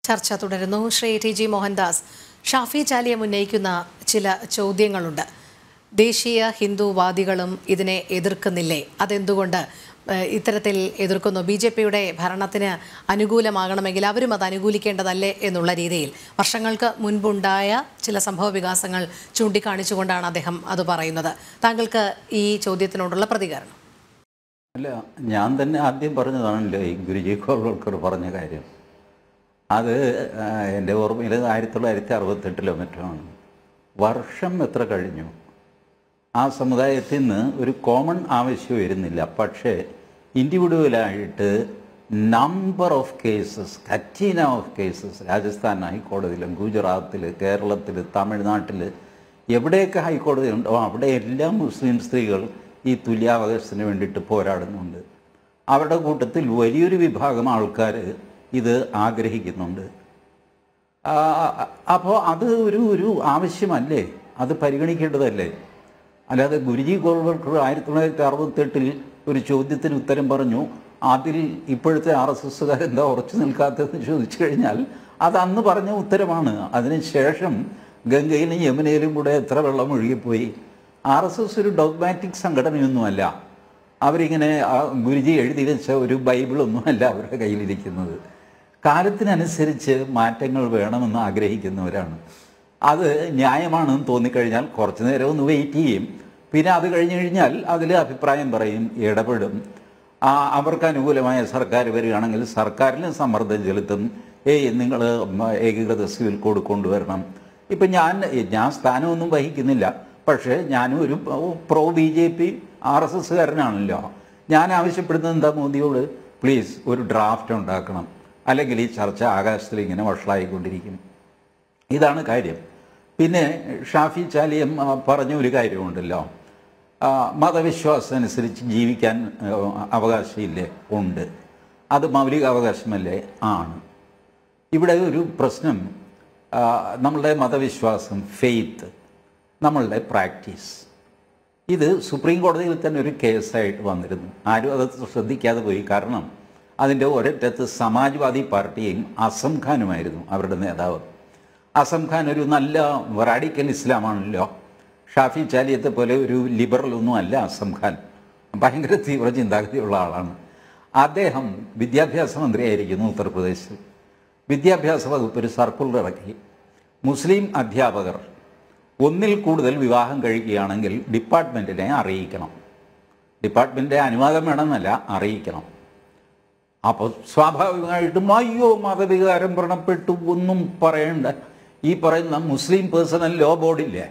ചർച്ച തുടരുന്നു Shri T G Mohandas Shafi Chaliyam ഉന്നയിക്കുന്ന ചില ചോദ്യങ്ങളുണ്ട് ദേശീയ ഹിന്ദുവാദികളും ഇതിനെ എതിർക്കുന്നില്ലേ അതെന്തുകൊണ്ട് ഏഹ്, ഇത്തരത്തിൽ എതിർക്കുന്നു ബി ജെ പിയുടെ ഭരണത്തിന് അനുകൂലമാകണമെങ്കിൽ അവരും അത് അനുകൂലിക്കേണ്ടതല്ലേ എന്നുള്ള രീതിയിൽ വർഷങ്ങൾക്ക് മുൻപുണ്ടായ ചില സംഭവ വികാസങ്ങൾ ചൂണ്ടിക്കാണിച്ചുകൊണ്ടാണ് അദ്ദേഹം അത് പറയുന്നത് താങ്കൾക്ക് ഈ ചോദ്യത്തിനോടുള്ള പ്രതികരണം അല്ല ഞാൻ തന്നെ ആദ്യം പറഞ്ഞതാണല്ലോ ഈ ഗുരുജി കോൾവൾക്കർ പറഞ്ഞ കാര്യം അത് ആ, എൻ്റെ ഓർമ്മയിൽ ആയിരത്തി തൊള്ളായിരത്തി അറുപത്തെട്ടിലോ മറ്റോ ആണ് വർഷം എത്ര കഴിഞ്ഞു ആ സമുദായത്തിൽ നിന്ന് ഒരു കോമൺ ആവശ്യം വരുന്നില്ല പക്ഷേ ഇൻഡിവിജ്വലായിട്ട് number of cases catena of cases Rajasthan ഹൈക്കോടതിയിലും ഗുജറാത്തിൽ കേരളത്തിൽ തമിഴ്നാട്ടിൽ എവിടെയൊക്കെ ഹൈക്കോടതി ഉണ്ടോ അവിടെ എല്ലാം മുസ്ലിം സ്ത്രീകൾ ഈ തുല്യാവകാശത്തിന് വേണ്ടിയിട്ട് പോരാടുന്നുണ്ട് അവരുടെ കൂട്ടത്തിൽ വലിയൊരു വിഭാഗം ആൾക്കാർ ഇത് ആഗ്രഹിക്കുന്നുണ്ട് അപ്പോൾ അത് ഒരു ഒരു ആവശ്യമല്ലേ അത് പരിഗണിക്കേണ്ടതല്ലേ അല്ലാതെ ഗുരുജി ഗോൾവർക്കർ ആയിരത്തി തൊള്ളായിരത്തി അറുപത്തെട്ടിൽ ഒരു ചോദ്യത്തിന് ഉത്തരം പറഞ്ഞു അതിൽ ഇപ്പോഴത്തെ ആർ എസ് എസ്സുകാരെന്താ ഉറച്ചു നിൽക്കാത്തതെന്ന് ചോദിച്ചു കഴിഞ്ഞാൽ അത് അന്ന് പറഞ്ഞ ഉത്തരമാണ് അതിനുശേഷം ഗംഗയിലും യമുനയിലും കൂടെ എത്ര വെള്ളം ഒഴുകിപ്പോയി ആർ എസ് എസ് ഒരു ഡോഗ്മാറ്റിക് സംഘടനയൊന്നുമല്ല അവരിങ്ങനെ ആ ഗുരുജി എഴുതി വെച്ച ഒരു ബൈബിളൊന്നുമല്ല അവരുടെ കയ്യിലിരിക്കുന്നത് കാലത്തിനനുസരിച്ച് മാറ്റങ്ങൾ വേണമെന്ന് ആഗ്രഹിക്കുന്നവരാണ് അത് ന്യായമാണെന്ന് തോന്നിക്കഴിഞ്ഞാൽ കുറച്ച് നേരം ഒന്ന് വെയിറ്റ് ചെയ്യും പിന്നെ അത് കഴിഞ്ഞ് കഴിഞ്ഞാൽ അതിൽ അഭിപ്രായം പറയും ഇടപെടും ആ, അവർക്ക് അനുകൂലമായ സർക്കാർ വരികയാണെങ്കിൽ സർക്കാരിന് സമ്മർദ്ദം ചെലുത്തും ഏയ് നിങ്ങൾ ഏകീകൃത സിവിൽ കോഡ് കൊണ്ടുവരണം ഇപ്പം ഞാൻ ഞാൻ സ്ഥാനമൊന്നും വഹിക്കുന്നില്ല പക്ഷേ ഞാനും ഒരു pro B J P R S എസ്സുകാരനാണല്ലോ ഞാൻ ആവശ്യപ്പെടുന്നത് എന്താ മോദിയോട് പ്ലീസ് ഒരു ഡ്രാഫ്റ്റ് ഉണ്ടാക്കണം അല്ലെങ്കിൽ ഈ ചർച്ച ആകാശത്തിൽ ഇങ്ങനെ വഷളായിക്കൊണ്ടിരിക്കും ഇതാണ് കാര്യം പിന്നെ ഷാഫി ചാലിയം ആ, പറഞ്ഞ ഒരു കാര്യമുണ്ടല്ലോ ആ, മതവിശ്വാസം അനുസരിച്ച് ജീവിക്കാൻ ആ, അവകാശമില്ലേ ഉണ്ട് അത് മൗലിക അവകാശമല്ലേ ആണ് ഇവിടെ ഒരു പ്രശ്നം ആ, നമ്മളുടെ മതവിശ്വാസം ഫെയ്ത്ത് നമ്മളുടെ പ്രാക്ടീസ് ഇത് സുപ്രീം കോടതിയിൽ തന്നെ ഒരു കേസായിട്ട് വന്നിരുന്നു ആരും അത് ശ്രദ്ധിക്കാതെ പോയി കാരണം അതിൻ്റെ ഒരറ്റത്ത് സമാജ്വാദി പാർട്ടിയും അസം ഖാനുമായിരുന്നു അവരുടെ നേതാവ് അസം ഖാൻ ഒരു നല്ല റാഡിക്കൽ ഇസ്ലാമാണല്ലോ ഷാഫി ചാലിയത്തെ പോലെ ഒരു ലിബറൽ ഒന്നും അല്ല അസം ഖാൻ ഭയങ്കര തീവ്ര ചിന്താഗതിയുള്ള ആളാണ് അദ്ദേഹം വിദ്യാഭ്യാസ മന്ത്രിയായിരിക്കുന്നു ഉത്തർപ്രദേശിൽ വിദ്യാഭ്യാസ വകുപ്പ് ഒരു സർക്കുലർ ഇറക്കി മുസ്ലിം അധ്യാപകർ ഒന്നിൽ കൂടുതൽ വിവാഹം കഴിക്കുകയാണെങ്കിൽ ഡിപ്പാർട്ട്മെൻറ്റിനെ അറിയിക്കണം ഡിപ്പാർട്ട്മെൻറ്റിൻ്റെ അനുവാദം വേണമെന്നല്ല അറിയിക്കണം അപ്പോൾ സ്വാഭാവികമായിട്ടും അയ്യോ മതവികാരം വ്രണപ്പെട്ടു ഒന്നും പറയണ്ട ഈ പറയുന്ന മുസ്ലിം പേഴ്സണൽ ലോ ബോർഡില്ലേ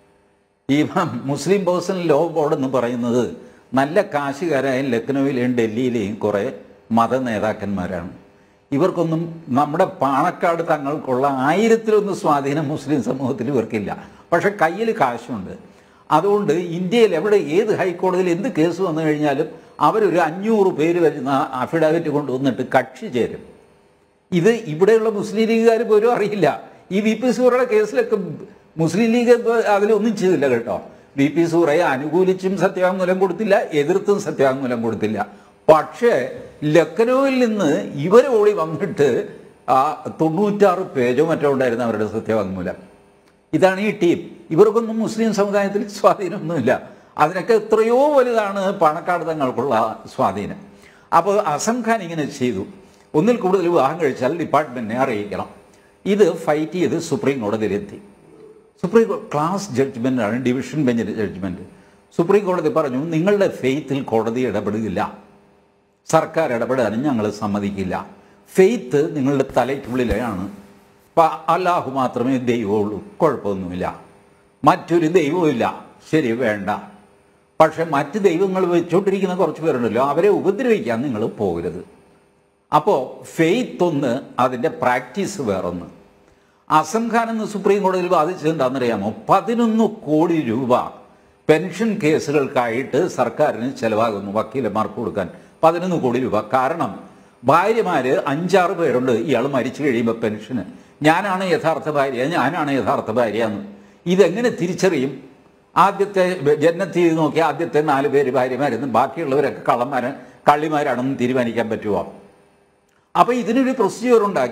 ഈ മുസ്ലിം പേഴ്സണൽ ലോ ബോർഡ് എന്ന് പറയുന്നത് നല്ല കാശുകാരായ ലക്നൌവിലെയും ഡൽഹിയിലെയും കുറേ മത നേതാക്കന്മാരാണ് ഇവർക്കൊന്നും നമ്മുടെ പാണക്കാട് തങ്ങൾക്കുള്ള ആയിരത്തിലൊന്ന് സ്വാധീനം മുസ്ലിം സമൂഹത്തിൽ ഇവർക്കില്ല പക്ഷെ കയ്യിൽ കാശുണ്ട് അതുകൊണ്ട് ഇന്ത്യയിൽ എവിടെ ഏത് ഹൈക്കോടതിയിൽ എന്ത് കേസ് വന്നു കഴിഞ്ഞാലും അവരൊരു അഞ്ഞൂറ് പേര് വരുന്ന അഫിഡാവിറ്റ് കൊണ്ടുവന്നിട്ട് കക്ഷി ചേരും ഇത് ഇവിടെയുള്ള മുസ്ലിം ലീഗുകാർ പോലും അറിയില്ല ഈ വി പി സൂറയുടെ കേസിലൊക്കെ മുസ്ലിം ലീഗ് അതിലൊന്നും ചെയ്തില്ല കേട്ടോ വി പി സൂറയെ അനുകൂലിച്ചും സത്യവാങ്മൂലം കൊടുത്തില്ല എതിർത്തും സത്യവാങ്മൂലം കൊടുത്തില്ല പക്ഷേ ലക്നൌവിൽ നിന്ന് ഇവർ ഓടി വന്നിട്ട് ആ തൊണ്ണൂറ്റാറ് പേജോ മറ്റോ ഉണ്ടായിരുന്നു അവരുടെ സത്യവാങ്മൂലം ഇതാണ് ഈ ടീം ഇവർക്കൊന്നും മുസ്ലിം സമുദായത്തിൽ സ്വാധീനമൊന്നുമില്ല അതിനൊക്കെ എത്രയോ വലുതാണ് പാണക്കാട് തങ്ങൾക്കുള്ള സ്വാധീനം അപ്പോൾ അസം ഖാൻ ഇങ്ങനെ ചെയ്തു ഒന്നിൽ കൂടുതൽ വിവാഹം കഴിച്ചാൽ ഡിപ്പാർട്ട്മെൻറ്റിനെ അറിയിക്കണം ഇത് ഫൈറ്റ് ചെയ്ത് സുപ്രീം കോടതിയിലെത്തി സുപ്രീം കോ- ക്ലാസ് ജഡ്ജ്മെൻ്റാണ് ഡിവിഷൻ ബെഞ്ചിൻ്റെ ജഡ്ജ്മെൻറ്റ് സുപ്രീം കോടതി പറഞ്ഞു നിങ്ങളുടെ ഫെയ്ത്തിൽ കോടതി ഇടപെടുകയില്ല സർക്കാർ ഇടപെടാനും ഞങ്ങൾ സമ്മതിക്കില്ല ഫെയ്ത്ത് നിങ്ങളുടെ തലയ്ക്കുള്ളിലാണ് പ- അല്ലാഹു മാത്രമേ ദൈവമുള്ളൂ കുഴപ്പമൊന്നുമില്ല മറ്റൊരു ദൈവവുമില്ല ശരി വേണ്ട പക്ഷെ മറ്റ് ദൈവങ്ങൾ വെച്ചുകൊണ്ടിരിക്കുന്ന കുറച്ച് പേരുണ്ടല്ലോ അവരെ ഉപദ്രവിക്കാൻ നിങ്ങൾ പോകരുത് അപ്പോൾ ഫെയ്ത്ത് ഒന്ന് അതിൻ്റെ പ്രാക്ടീസ് വേറൊന്ന് അസം ഖാൻ എന്ന് സുപ്രീം കോടതിയിൽ വാദിച്ചത് എന്താണെന്നറിയാമോ പതിനൊന്ന് കോടി രൂപ പെൻഷൻ കേസുകൾക്കായിട്ട് സർക്കാരിന് ചെലവാകുന്നു വക്കീലന്മാർക്ക് കൊടുക്കാൻ പതിനൊന്ന് കോടി രൂപ കാരണം ഭാര്യമാര് അഞ്ചാറ് പേരുണ്ട് ഇയാൾ മരിച്ചു കഴിയുമ്പോൾ പെൻഷന് ഞാനാണ് യഥാർത്ഥ ഭാര്യ ഞാനാണ് യഥാർത്ഥ ഭാര്യ എന്ന് ഇതെങ്ങനെ തിരിച്ചറിയും ആദ്യത്തെ ജന്നത്തി നോക്കി ആദ്യത്തെ നാല് പേര് ഭാര്യമാരെന്നും ബാക്കിയുള്ളവരൊക്കെ കള്ളന്മാര് കള്ളിമാരാണെന്ന് തീരുമാനിക്കാൻ പറ്റുമോ അപ്പോൾ ഇതിനൊരു പ്രൊസീജിയർ ഉണ്ടാക്കി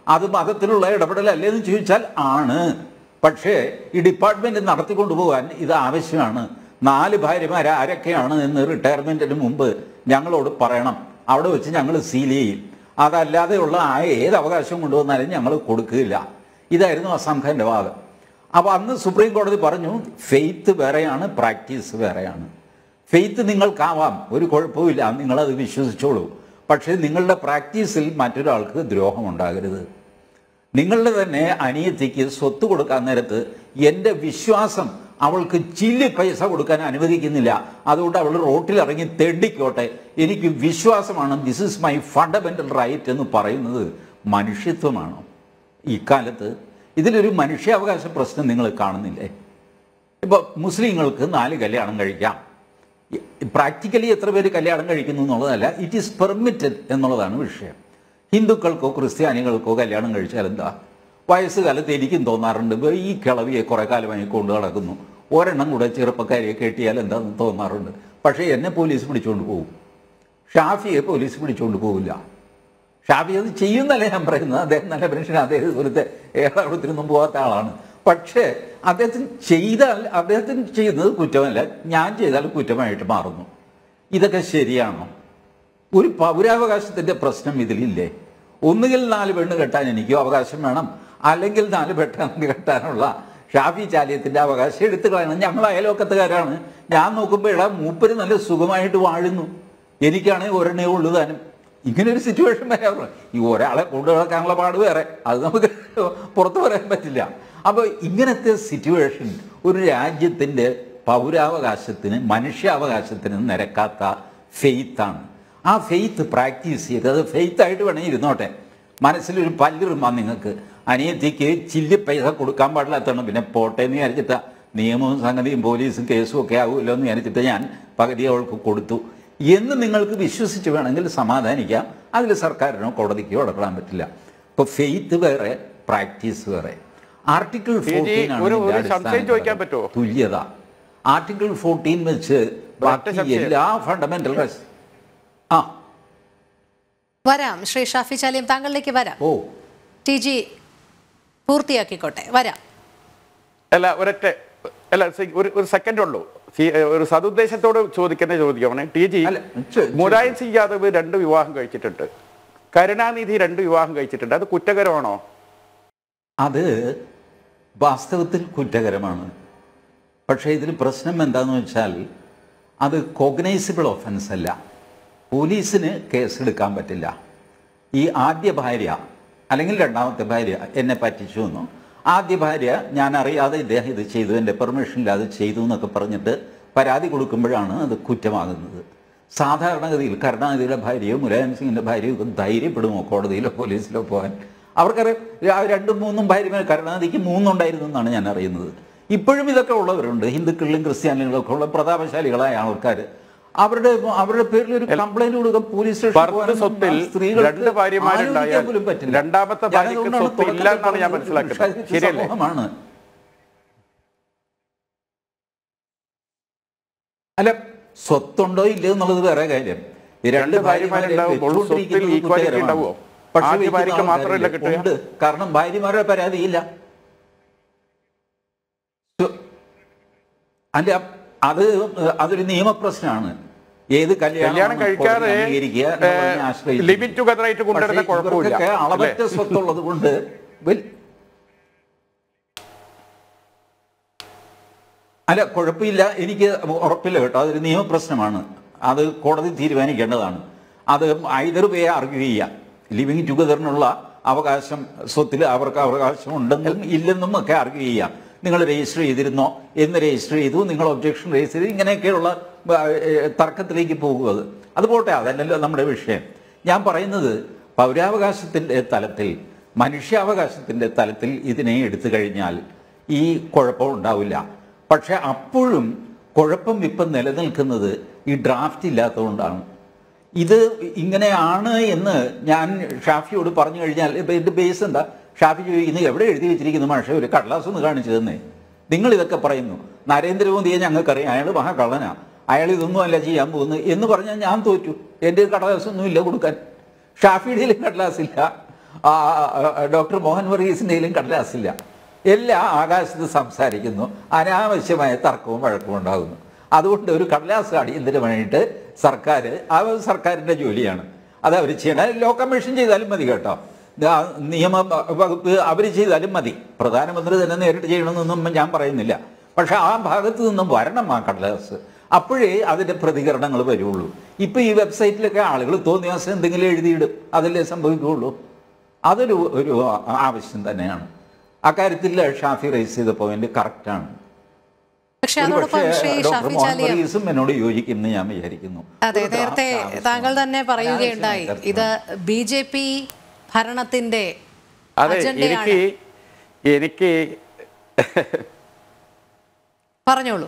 അത് മതത്തിലുള്ള ഇടപെടലല്ലേ എന്ന് ചോദിച്ചാൽ ആണ് പക്ഷേ ഈ ഡിപ്പാർട്ട്മെന്റ് നടത്തിക്കൊണ്ടു പോകാൻ ഇത് ആവശ്യമാണ് നാല് ഭാര്യമാർ ആരൊക്കെയാണ് എന്ന് റിട്ടയർമെന്റിന് മുമ്പ് ഞങ്ങളോട് പറയണം അവിടെ വെച്ച് ഞങ്ങൾ സീൽ ചെയ്യും അതല്ലാതെയുള്ള ആ ഏത് അവകാശം കൊണ്ടുവന്നാലും ഞങ്ങൾ കൊടുക്കുകയില്ല ഇതായിരുന്നു അസാം ഖാന്റെ വാദം അപ്പോൾ അന്ന് സുപ്രീം കോടതി പറഞ്ഞു ഫെയ്ത്ത് വേറെയാണ് പ്രാക്ടീസ് വേറെയാണ് ഫെയ്ത്ത് നിങ്ങൾക്കാവാം ഒരു കുഴപ്പമില്ല നിങ്ങളത് വിശ്വസിച്ചോളൂ പക്ഷേ നിങ്ങളുടെ പ്രാക്ടീസിൽ മറ്റൊരാൾക്ക് ദ്രോഹം ഉണ്ടാകരുത് നിങ്ങളുടെ തന്നെ അനിയത്തിക്ക് സ്വത്ത് കൊടുക്കാൻ നേരത്ത് എൻ്റെ വിശ്വാസം അവൾക്ക് ചില്ലി പൈസ കൊടുക്കാൻ അനുവദിക്കുന്നില്ല അതുകൊണ്ട് അവൾ റോട്ടിലിറങ്ങി തെണ്ടിക്കോട്ടെ എനിക്ക് വിശ്വാസമാണ് this is my fundamental right എന്ന് പറയുന്നത് മനുഷ്യത്വമാണ് ഇക്കാലത്ത് ഇതിലൊരു മനുഷ്യാവകാശ പ്രശ്നം നിങ്ങൾ കാണുന്നില്ലേ ഇപ്പോൾ മുസ്ലിങ്ങൾക്ക് നാല് കല്യാണം കഴിക്കാം പ്രാക്ടിക്കലി എത്ര പേര് കല്യാണം കഴിക്കുന്നു എന്നുള്ളതല്ല ഇറ്റ് ഈസ് പെർമിറ്റഡ് എന്നുള്ളതാണ് വിഷയം ഹിന്ദുക്കൾക്കോ ക്രിസ്ത്യാനികൾക്കോ കല്യാണം കഴിച്ചാൽ എന്താ വയസ്സുകാലത്ത് എനിക്കും തോന്നാറുണ്ട് ഇപ്പൊ ഈ കിളവിയെ കുറെ കാലമായി കൊണ്ടു നടക്കുന്നു ഒരെണ്ണം കൂടെ ചെറുപ്പക്കാരിയെ കെട്ടിയാൽ എന്താണെന്ന് തോന്നാറുണ്ട് പക്ഷേ എന്നെ പോലീസ് പിടിച്ചുകൊണ്ട് പോകും ഷാഫിയെ പോലീസ് പിടിച്ചുകൊണ്ട് പോകില്ല ഷാഫി അത് ചെയ്യുന്നല്ലേ ഞാൻ പറയുന്നത് അദ്ദേഹം നല്ല മനുഷ്യൻ അദ്ദേഹം ഇതുപോലത്തെ ഏറാവത്തിനൊന്നും പോകാത്ത ആളാണ് പക്ഷേ അദ്ദേഹത്തിന് ചെയ്താൽ അദ്ദേഹത്തിന് ചെയ്യുന്നത് കുറ്റമല്ല ഞാൻ ചെയ്താൽ കുറ്റമായിട്ട് മാറുന്നു ഇതൊക്കെ ശരിയാണോ ഒരു പൗരാവകാശത്തിന്റെ പ്രശ്നം ഇതിലില്ലേ ഒന്നുകിൽ നാല് പെണ്ണ് കെട്ടാൻ എനിക്കും അവകാശം വേണം അല്ലെങ്കിൽ നാല് പെട്ടെന്ന് കെട്ടാനുള്ള ഷാഫി ചാലിയത്തിന്റെ അവകാശം എടുത്തു കളയണം ഞങ്ങൾ അയലോക്കത്തുകാരാണ് ഞാൻ നോക്കുമ്പോൾ ഇടാ മൂപ്പര് നല്ല സുഖമായിട്ട് വാഴുന്നു എനിക്കാണെങ്കിൽ ഒരെണ്ണേ ഉള്ളൂ താനും ഇങ്ങനെ ഒരു സിറ്റുവേഷൻ വരാറുണ്ട് ഈ ഒരാളെ കൊണ്ടു നടക്കാനുള്ള പാട് വേറെ അത് നമുക്ക് പുറത്തു പറയാൻ പറ്റില്ല അപ്പോൾ ഇങ്ങനത്തെ സിറ്റുവേഷൻ ഒരു രാജ്യത്തിൻ്റെ പൗരാവകാശത്തിന് മനുഷ്യാവകാശത്തിന് നിരക്കാത്ത ഫെയ്ത്താണ് ആ ഫെയ്ത്ത് പ്രാക്ടീസ് ചെയ്ത് അത് ഫെയ്ത്തായിട്ട് വേണേൽ ഇരുന്നോട്ടെ മനസ്സിലൊരു പല്ലിറുമാ നിങ്ങൾക്ക് അനിയത്തിക്ക് ചില്ലി പൈസ കൊടുക്കാൻ പാടില്ലാത്തതാണ് പിന്നെ പോട്ടെ എന്ന് വിചാരിച്ചിട്ടാ നിയമവും സംഗതിയും പോലീസും കേസും ഒക്കെ ആകുമല്ലോ എന്ന് വിചാരിച്ചിട്ട് ഞാൻ പകുതി അവൾക്ക് കൊടുത്തു എന്ന് നിങ്ങൾക്ക് വിശ്വസിച്ച് വേണമെങ്കിൽ സമാധാനിക്കാം അതിൽ സർക്കാരിനോ കോടതിക്കോ ഇടപെടാൻ പറ്റില്ല ഇപ്പോൾ ഫെയ്ത്ത് വേറെ പ്രാക്ടീസ് വേറെ ആർട്ടിക്കിൾ ജി, ഫോർട്ടീൻ ആണ് ഒരു- ഇതിന്റെ ഒരു സംശയം അടിസ്ഥാന ചോദിക്കാൻ ഘടകം. പറ്റുമോ? തുല്യത ആർട്ടിക്കിൾ ഫോർട്ടീൻ വെച്ച് ബാക്കി സംശയം. എല്ലാ ഫണ്ടമെന്റൽ ആ വരാം ശ്രീ ഷാഫി ചാലിയം താങ്കളിലേക്ക് വരാം ഓ ടി ജി പൂർത്തിയാക്കിക്കോട്ടെ വരാം അല്ല ഒരൊറ്റ അല്ല സി- ഒരു ഒരു സെക്കൻഡ് ഉള്ളൂ സി- ഒരു സതുദ്ദേശത്തോട് ചോദിക്കുന്ന ചോദ്യമാണ് ടി ജി അല്ല, ചോ- മുലായം സിംഗ് യാദവ് രണ്ട് വിവാഹം കഴിച്ചിട്ടുണ്ട് കരുണാനിധി രണ്ട് വിവാഹം കഴിച്ചിട്ടുണ്ട് അത് കുറ്റകരമാണോ അത് വാസ്തവത്തിൽ കുറ്റകരമാണ് പക്ഷേ ഇതിൽ പ്രശ്നം എന്താണെന്ന് വെച്ചാൽ അത് കോഗ്നൈസിബിൾ ഒഫൻസ് അല്ല പോലീസിന് കേസെടുക്കാൻ പറ്റില്ല ഈ ആദ്യ ഭാര്യ അല്ലെങ്കിൽ രണ്ടാമത്തെ ഭാര്യ എന്നെ പറ്റിച്ചു എന്നു ആദ്യ ഭാര്യ ഞാൻ അറിയാതെ ഇദ്ദേഹം ഇത് ചെയ്തു എൻ്റെ പെർമിഷൻ ഇല്ലാതെ ചെയ്തു എന്നൊക്കെ പറഞ്ഞിട്ട് പരാതി കൊടുക്കുമ്പോഴാണ് അത് കുറ്റമാകുന്നത് സാധാരണഗതിയിൽ കരുണാനിധിയുടെ ഭാര്യയോ മുലായം സിംഗിൻ്റെ ഭാര്യയോ ഒക്കെ ധൈര്യപ്പെടുമോ കോടതിയിലോ പോലീസിലോ പോകാൻ അവർക്കറിയാം ആ രണ്ടും മൂന്നും ഭാര്യമാർ കരുണാനിധിക്ക് മൂന്നുണ്ടായിരുന്നു എന്നാണ് ഞാൻ അറിയുന്നത് ഇപ്പോഴും ഇതൊക്കെ ഉള്ളവരുണ്ട് ഹിന്ദുക്കളിലും ക്രിസ്ത്യാനികളും ഒക്കെ ഉള്ള പ്രതാപശാലികളായ ആൾക്കാർ അവരുടെ അവരുടെ പേരിൽ ഒരു കംപ്ലൈന്റ് കൊടുക്കാൻ പോലീസ് സ്റ്റേഷനിൽ ഭർത്തൃ പോകാനൊന്നും സ്വത്തിൽ ആ സ്ത്രീകൾക്ക് രണ്ട് ഭാര്യമാരുണ്ടായാൽ ആലോചിക്കാൻ പോലും പറ്റില്ല. രണ്ടാമത്തെ ഞാൻ ഭാര്യയ്ക്ക് അതുകൊണ്ടാണ് സ്വത്ത് ഇല്ല തുടക്കത്തിൽ എന്നാണ് ഞാൻ പറഞ്ഞത് മനസ്സിലാക്കുന്നത്. വിഷാദിച്ച ശരിയല്ലേ? സമൂഹമാണ് അല്ല സ്വത്തുണ്ടോ ഇല്ലയോ എന്നുള്ളത് വേറെ കാര്യം ഈ രണ്ട് ഭാര്യമാരുണ്ടാവുമ്പോൾ വെച്ചുകൊണ്ടിരിക്കുന്നത് സ്വത്തിൽ equality കുറ്റകരമാണ്. ഉണ്ടാവുമോ? പക്ഷേ ആദ്യ വയ്ക്കുന്ന ഭാര്യയ്ക്ക് മാത്രമല്ല ആൾക്കാരില്ലേ? കിട്ടുക? ഉണ്ട് കാരണം ഭാര്യമാരുടെ പരാതിയില്ല സ്വ- അല്ല അത് അതൊരു നിയമപ്രശ്നമാണ് ഏത് കല്യാണം കഴിക്കാതെ ലിമിറ്റ് ടുഗദർ ആയിട്ട് കൊണ്ടുവരുന്ന കുഴപ്പമില്ല അല്ലേ? അളവറ്റ സ്വത്തുള്ളത് കൊണ്ട് വൽ- അല്ല കുഴപ്പമില്ല എനിക്ക് ഉറപ്പില്ല കേട്ടോ അതൊരു നിയമപ്രശ്നമാണ് അത് കോടതി തീരുമാനിക്കേണ്ടതാണ് അത് ഐതർ വേ ആർഗ്യൂ ചെയ്യാം ലിവിങ് ടുഗദറിനുള്ള അവകാശം സ്വത്തിൽ അവർക്ക് അവകാശം ഉണ്ടെന്നും ഇല്ലെന്നും ഒക്കെ ആർഗ്യൂ ചെയ്യാം നിങ്ങൾ രജിസ്റ്റർ ചെയ്തിരുന്നോ എന്ന് രജിസ്റ്റർ ചെയ്തു നിങ്ങൾ ഒബ്ജക്ഷൻ രജിസ്റ്റർ ചെയ്തു ഇങ്ങനെയൊക്കെയുള്ള ആ, ഏ, തർക്കത്തിലേക്ക് പോകും അത് അത് പോട്ടെ അതല്ലല്ലോ നമ്മുടെ വിഷയം ഞാൻ പറയുന്നത് പൗരാവകാശത്തിൻ്റെ തലത്തിൽ മനുഷ്യാവകാശത്തിൻ്റെ തലത്തിൽ ഇതിനെ എടുത്തു കഴിഞ്ഞാൽ ഈ കുഴപ്പം ഉണ്ടാവില്ല പക്ഷെ അപ്പോഴും കുഴപ്പം ഇപ്പം നിലനിൽക്കുന്നത് ഈ ഡ്രാഫ്റ്റ് ഇല്ലാത്തതുകൊണ്ടാണ് ഇത് ഇങ്ങനെയാണ് എന്ന് ഞാൻ ഷാഫിയോട് പറഞ്ഞു കഴിഞ്ഞാൽ ഇപ്പം ഇതിൻ്റെ ബേസ് എന്താ ഷാഫി ചോദിക്കുന്നത് എവിടെ എഴുതി വെച്ചിരിക്കുന്നു പക്ഷേ ഒരു കടലാസ് ഒന്ന് കാണിച്ചു തന്നേ നിങ്ങൾ ഇതൊക്കെ പറയുന്നു നരേന്ദ്രമോദിയെ ഞങ്ങൾക്കറിയാം അയാൾ മഹാകള്ളനാ അയാൾ ഇതൊന്നും അല്ല ചെയ്യാൻ പോകുന്നത് എന്ന് പറഞ്ഞാൽ ഞാൻ തോറ്റു എൻ്റെ കടലാസൊന്നും ഇല്ല കൊടുക്കാൻ ഷാഫിയുടെയിലും കടലാസില്ല ആ, ആ, ഡോക്ടർ മോഹൻ വർഗീസിൻ്റെയിലും കടലാസില്ല എല്ലാം ആകാശത്ത് സംസാരിക്കുന്നു അനാവശ്യമായ തർക്കവും വഴക്കവും ഉണ്ടാകുന്നു അതുകൊണ്ട് ഒരു കടലാസ് അടിയന്തരമായിട്ട് സർക്കാർ ആ സർക്കാരിൻ്റെ ജോലിയാണ് അത് അവർ ചെയ്യണം ലോ കമ്മീഷൻ ചെയ്താലും മതി കേട്ടോ ആ നിയമ വകുപ്പ് അവർ ചെയ്താലും മതി പ്രധാനമന്ത്രി തന്നെ നേരിട്ട് ചെയ്യണമെന്നൊന്നും ഞാൻ പറയുന്നില്ല പക്ഷെ ആ ഭാഗത്ത് നിന്നും വരണം ആ കടലാസ് അപ്പോഴേ അതിൻ്റെ പ്രതികരണങ്ങൾ വരുള്ളൂ ഇപ്പം ഈ വെബ്സൈറ്റിലൊക്കെ ആളുകൾ തോന്നിയ ദിവസം എന്തെങ്കിലും എഴുതിയിടും അതല്ലേ സംഭവിക്കുകയുള്ളൂ അതൊരു ഒരു ആവശ്യം തന്നെയാണ് അക്കാര്യത്തിൽ ഷാഫി റൈസ് ചെയ്ത പോയിന്റ് കറക്റ്റാണ് പക്ഷെ ഒരു അതോടൊപ്പം പക്ഷേ ശ്രീ ഡോക്ടർ ഷാഫി മോഹൻ ചാലിയം വർഗീസും എന്നോട് യോജിക്കുമെന്ന് ഞാൻ വിചാരിക്കുന്നു അതെ ഒരു നേരത്തെ draft ആവശ്യമാണ്. താങ്കൾ തന്നെ പറയുകയുണ്ടായി അനാവശ്യമായ ഇത് ബി ജെ പി ഭരണത്തിന്റെ അതെ അജണ്ടയാണ് എനിക്ക് എനിക്ക് പറഞ്ഞോളൂ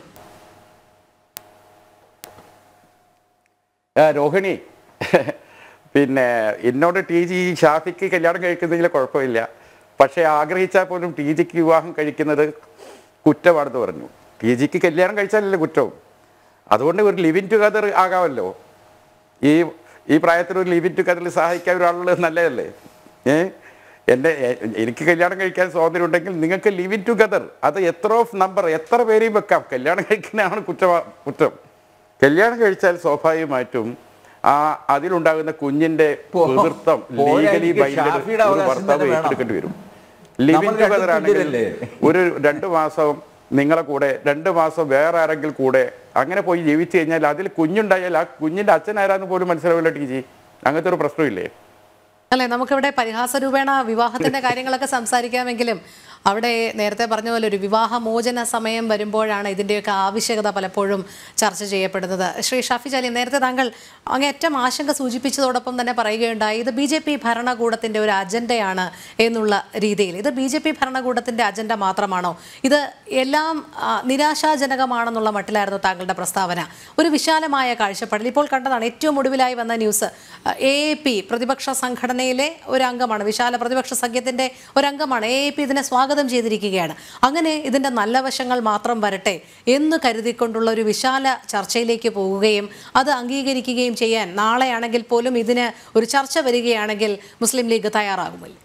ആ, രോഹിണി പിന്നെ എന്നോട് ടി ജി ഷാഫിക്ക് കല്യാണം കഴിക്കുന്നതിൽ കുഴപ്പമില്ല പക്ഷേ ആഗ്രഹിച്ചാൽ പോലും ടി ജിക്ക് വിവാഹം കഴിക്കുന്നത് കുറ്റമാണെന്ന് പറഞ്ഞു ടി ജിക്ക് കല്യാണം കഴിച്ചാലല്ലേ കുറ്റവും അതുകൊണ്ട് ഒരു ലിവിൻ ടുഗദർ ആകാമല്ലോ ഈ ഈ പ്രായത്തിൽ ഒരു ലിവിൻ ടുഗദറിൽ സഹായിക്കാൻ ഒരാളുള്ളത് നല്ലതല്ലേ ഏ എൻ്റെ എ- എനിക്ക് കല്യാണം കഴിക്കാൻ സ്വാതന്ത്ര്യം ഉണ്ടെങ്കിൽ നിങ്ങൾക്ക് ലിവിൻ ടുഗദർ അത് എത്ര ഓഫ് നമ്പർ എത്ര പേരെയും വെക്കാം കല്യാണം കഴിക്കുന്നതാണ് കുറ്റം കുറ്റം കല്യാണം കഴിച്ചാൽ സ്വാഭാവികമായിട്ടും ആ അതിലുണ്ടാകുന്ന കുഞ്ഞിന്റെ പോ- പിതൃത്വം പോരാ, ലീഗലി എനിക്ക് ബൈൻഡഡ് ഷാഫിയുടെ ഒരു അവകാശം ഭർത്താവ് തന്നെ വേണം. ഏറ്റെടുക്കേണ്ടി വരും ലിവിൻ നമ്മൾ രണ്ട് ടുഗദർ ആണെങ്കിൽ തുല്യരല്ലേ? ഒരു രണ്ട് മാസം നിങ്ങളെ കൂടെ രണ്ട് മാസം വേറെ ആരെങ്കിലും കൂടെ അങ്ങനെ പോയി ജീവിച്ചു കഴിഞ്ഞാൽ അതിൽ കുഞ്ഞുണ്ടായാൽ ആ കുഞ്ഞിന്റെ അച്ഛൻ ആരാന്ന് പോലും മനസ്സിലാവില്ല ടി ജി അങ്ങനത്തെ ഒരു പ്രശ്നമില്ലേ അല്ലെ നമുക്കിവിടെ പരിഹാസ രൂപേണ വിവാഹത്തിന്റെ കാര്യങ്ങളൊക്കെ സംസാരിക്കാമെങ്കിലും അവിടെ നേരത്തെ പറഞ്ഞ പോലെ ഒരു വിവാഹമോചന സമയം വരുമ്പോഴാണ് ഇതിൻ്റെയൊക്കെ ആവശ്യകത പലപ്പോഴും ചർച്ച ചെയ്യപ്പെടുന്നത് ശ്രീ ഷാഫി ചാലി നേരത്തെ താങ്കൾ അങ്ങേറ്റം ആശങ്ക സൂചിപ്പിച്ചതോടൊപ്പം തന്നെ പറയുകയുണ്ടായി ഇത് ബി ജെ പി ഭരണകൂടത്തിന്റെ ഒരു അജണ്ടയാണ് എന്നുള്ള രീതിയിൽ ഇത് ബി ജെ പി ഭരണകൂടത്തിന്റെ അജണ്ട മാത്രമാണോ ഇത് എല്ലാം ആ, നിരാശാജനകമാണെന്നുള്ള മട്ടിലായിരുന്നു താങ്കളുടെ പ്രസ്താവന ഒരു വിശാലമായ കാഴ്ചപ്പാടിൽ ഇപ്പോൾ കണ്ടതാണ് ഏറ്റവും ഒടുവിലായി വന്ന ന്യൂസ് എ എ പി പ്രതിപക്ഷ സംഘടനയിലെ ഒരു അംഗമാണ് വിശാല പ്രതിപക്ഷ സഖ്യത്തിന്റെ ഒരു അംഗമാണ് എ എ പി ഇതിനെ സ്വാഗതം ചെയ്തിരിക്കുകയാണ് അങ്ങനെ ഇതിന്റെ നല്ല വശങ്ങൾ മാത്രം വരട്ടെ എന്ന് കരുതിക്കൊണ്ടുള്ള ഒരു വിശാല ചർച്ചയിലേക്ക് പോവുകയും അത് അംഗീകരിക്കുകയും ചെയ്യാൻ നാളെയാണെങ്കിൽ പോലും ഇതിന് ഒരു ചർച്ച വരികയാണെങ്കിൽ മുസ്ലിം ലീഗ് തയ്യാറാകുമല്ലോ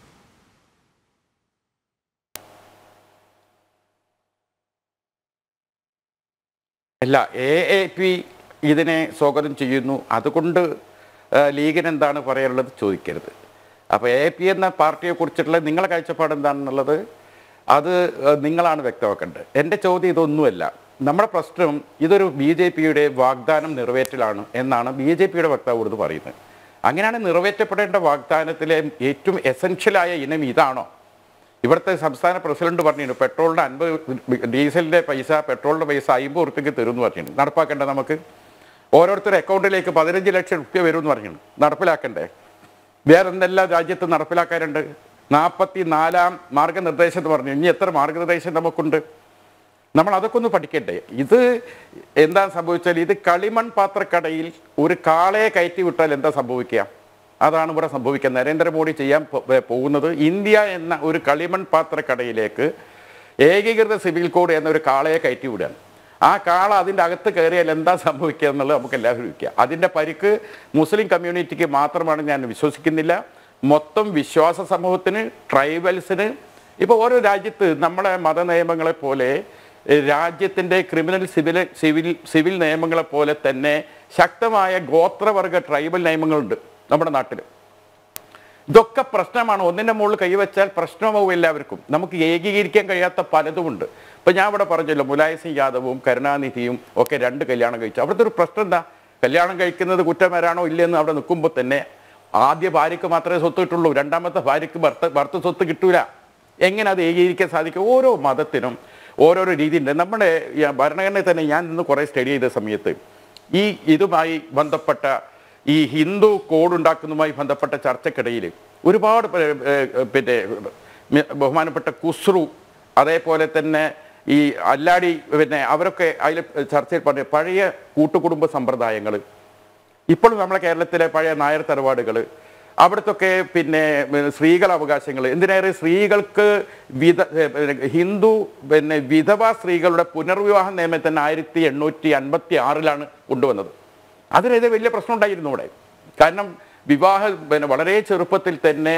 അല്ല എ എ പി ഇതിനെ സ്വാഗതം ചെയ്യുന്നു അതുകൊണ്ട് ആ, ലീഗിന് എന്താണ് പറയാനുള്ളത് ചോദിക്കരുത് അപ്പോൾ എ പി എന്ന പാർട്ടിയെ കുറിച്ചിട്ടുള്ള നിങ്ങളെ കാഴ്ചപ്പാട് എന്താണെന്നുള്ളത് അത് ആ, നിങ്ങളാണ് വ്യക്തമാക്കേണ്ടത് എൻ്റെ ചോദ്യം ഇതൊന്നുമല്ല നമ്മുടെ പ്രശ്നം ഇതൊരു ബി ജെ പിയുടെ വാഗ്ദാനം നിറവേറ്റലാണ് എന്നാണ് ബി ജെ പിയുടെ വക്താവ് ഇത് പറയുന്നത് അങ്ങനെയാണ് നിറവേറ്റപ്പെടേണ്ട വാഗ്ദാനത്തിലെ ഏറ്റവും എസെൻഷ്യലായ ഇനം ഇതാണോ ഇവിടുത്തെ സംസ്ഥാന പ്രസിഡന്റ് പറഞ്ഞിരുന്നു പെട്രോളിന്റെ അൻപത് ഡീസലിന്റെ പൈസ പെട്രോളിന്റെ പൈസ അമ്പത് ഉറുപ്പിക്ക് തരും എന്ന് പറഞ്ഞിരുന്നു നടപ്പാക്കണ്ടേ നമുക്ക് ഓരോരുത്തരുടെ അക്കൗണ്ടിലേക്ക് പതിനഞ്ച് ലക്ഷം റുപ്യ വരും എന്ന് പറഞ്ഞു നടപ്പിലാക്കണ്ടേ വേറെ എന്തെല്ലാം രാജ്യത്ത് നടപ്പിലാക്കാനുണ്ട് നാൽപ്പത്തി നാലാം മാർഗനിർദ്ദേശം എന്ന് പറഞ്ഞു ഇനി എത്ര മാർഗനിർദ്ദേശം നമുക്കുണ്ട് നമ്മൾ അതൊക്കെ ഒന്ന് പഠിക്കണ്ടേ ഇത് എന്താ സംഭവിച്ചാൽ ഇത് കളിമൺ പാത്രക്കടയിൽ ഒരു കാളയെ കയറ്റി വിട്ടാൽ എന്താ സംഭവിക്കുക അതാണ് ഇവിടെ സംഭവിക്കുക നരേന്ദ്രമോദി ചെയ്യാൻ പോ- ഏ, പോകുന്നത് ഇന്ത്യ എന്ന ഒരു കളിമൺ പാത്രക്കടയിലേക്ക് ഏകീകൃത സിവിൽ കോഡ് എന്ന ഒരു കാളയെ കയറ്റി വിടുകയാണ് ആ കാള അതിൻ്റെ അകത്ത് കയറിയാൽ എന്താ സംഭവിക്കുക എന്നുള്ളത് നമുക്ക് എല്ലാവരും ഇരിക്കുക അതിൻ്റെ പരിക്ക് മുസ്ലിം കമ്മ്യൂണിറ്റിക്ക് മാത്രമാണ് ഞാൻ വിശ്വസിക്കുന്നില്ല മൊത്തം വിശ്വാസ സമൂഹത്തിന് ട്രൈബൽസിന് ഇപ്പോൾ ഓരോ രാജ്യത്ത് നമ്മളെ മതനിയമങ്ങളെ പോലെ ഏഹ്, രാജ്യത്തിൻ്റെ ക്രിമിനൽ സിവിൽ സിവിൽ സിവിൽ നിയമങ്ങളെ പോലെ തന്നെ ശക്തമായ ഗോത്രവർഗ ട്രൈബൽ നിയമങ്ങളുണ്ട് നമ്മുടെ നാട്ടിൽ ഇതൊക്കെ പ്രശ്നമാണ് ഒന്നിൻ്റെ മുകളിൽ കൈവച്ചാൽ പ്രശ്നമാവും എല്ലാവർക്കും നമുക്ക് ഏകീകരിക്കാൻ കഴിയാത്ത പലതുമുണ്ട് ഇപ്പം ഞാൻ ഇവിടെ പറഞ്ഞല്ലോ മുലായ സിംഗ് യാദവും കരുണാനിധിയും ഒക്കെ രണ്ട് കല്യാണം കഴിച്ചു അവിടുത്തെ ഒരു പ്രശ്നം എന്താ കല്യാണം കഴിക്കുന്നത് കുറ്റമേരാണോ ഇല്ലെന്ന് അവിടെ നിൽക്കുമ്പോൾ തന്നെ ആദ്യ ഭാര്യയ്ക്ക് മാത്രമേ സ്വത്ത് കിട്ടുള്ളൂ രണ്ടാമത്തെ ഭാര്യയ്ക്ക് ഭർത്ത ഭർത്ത സ്വത്ത് കിട്ടൂല എങ്ങനെ അത് ഏകീകരിക്കാൻ സാധിക്കും ഓരോ മതത്തിനും ഓരോരോ രീതിയുണ്ട് നമ്മുടെ ഈ ഭരണഘടനയിൽ തന്നെ ഞാൻ ഇന്ന് കുറേ സ്റ്റഡി ചെയ്ത സമയത്ത് ഈ ഇതുമായി ബന്ധപ്പെട്ട ഈ ഹിന്ദു കോഡ് ഉണ്ടാക്കുന്നതുമായി ബന്ധപ്പെട്ട ചർച്ചക്കിടയിൽ ഒരുപാട് പേ- ഏർ പിന്നെ മി- ബഹുമാനപ്പെട്ട കുസ്രു അതേപോലെ തന്നെ ഈ അല്ലാടി പിന്നെ അവരൊക്കെ അതിൽ ചർച്ചയിൽ പറഞ്ഞ പഴയ കൂട്ടുകുടുംബ സമ്പ്രദായങ്ങൾ ഇപ്പോഴും നമ്മളെ കേരളത്തിലെ പഴയ നായർ തറവാടുകൾ അവിടുത്തൊക്കെ പിന്നെ സ്ത്രീകൾ അവകാശങ്ങൾ എന്തിനേറെ സ്ത്രീകൾക്ക് വിധ ഏ, ഹിന്ദു പിന്നെ വിധവ സ്ത്രീകളുടെ പുനർവിവാഹ നിയമം തന്നെ ആയിരത്തി എണ്ണൂറ്റി അൻപത്തി ആറിലാണ് കൊണ്ടുവന്നത് അതിനെതിരെ വലിയ പ്രശ്നം ഉണ്ടായിരുന്നു ഇവിടെ കാരണം വിവാഹ പിന്നെ വളരെ ചെറുപ്പത്തിൽ തന്നെ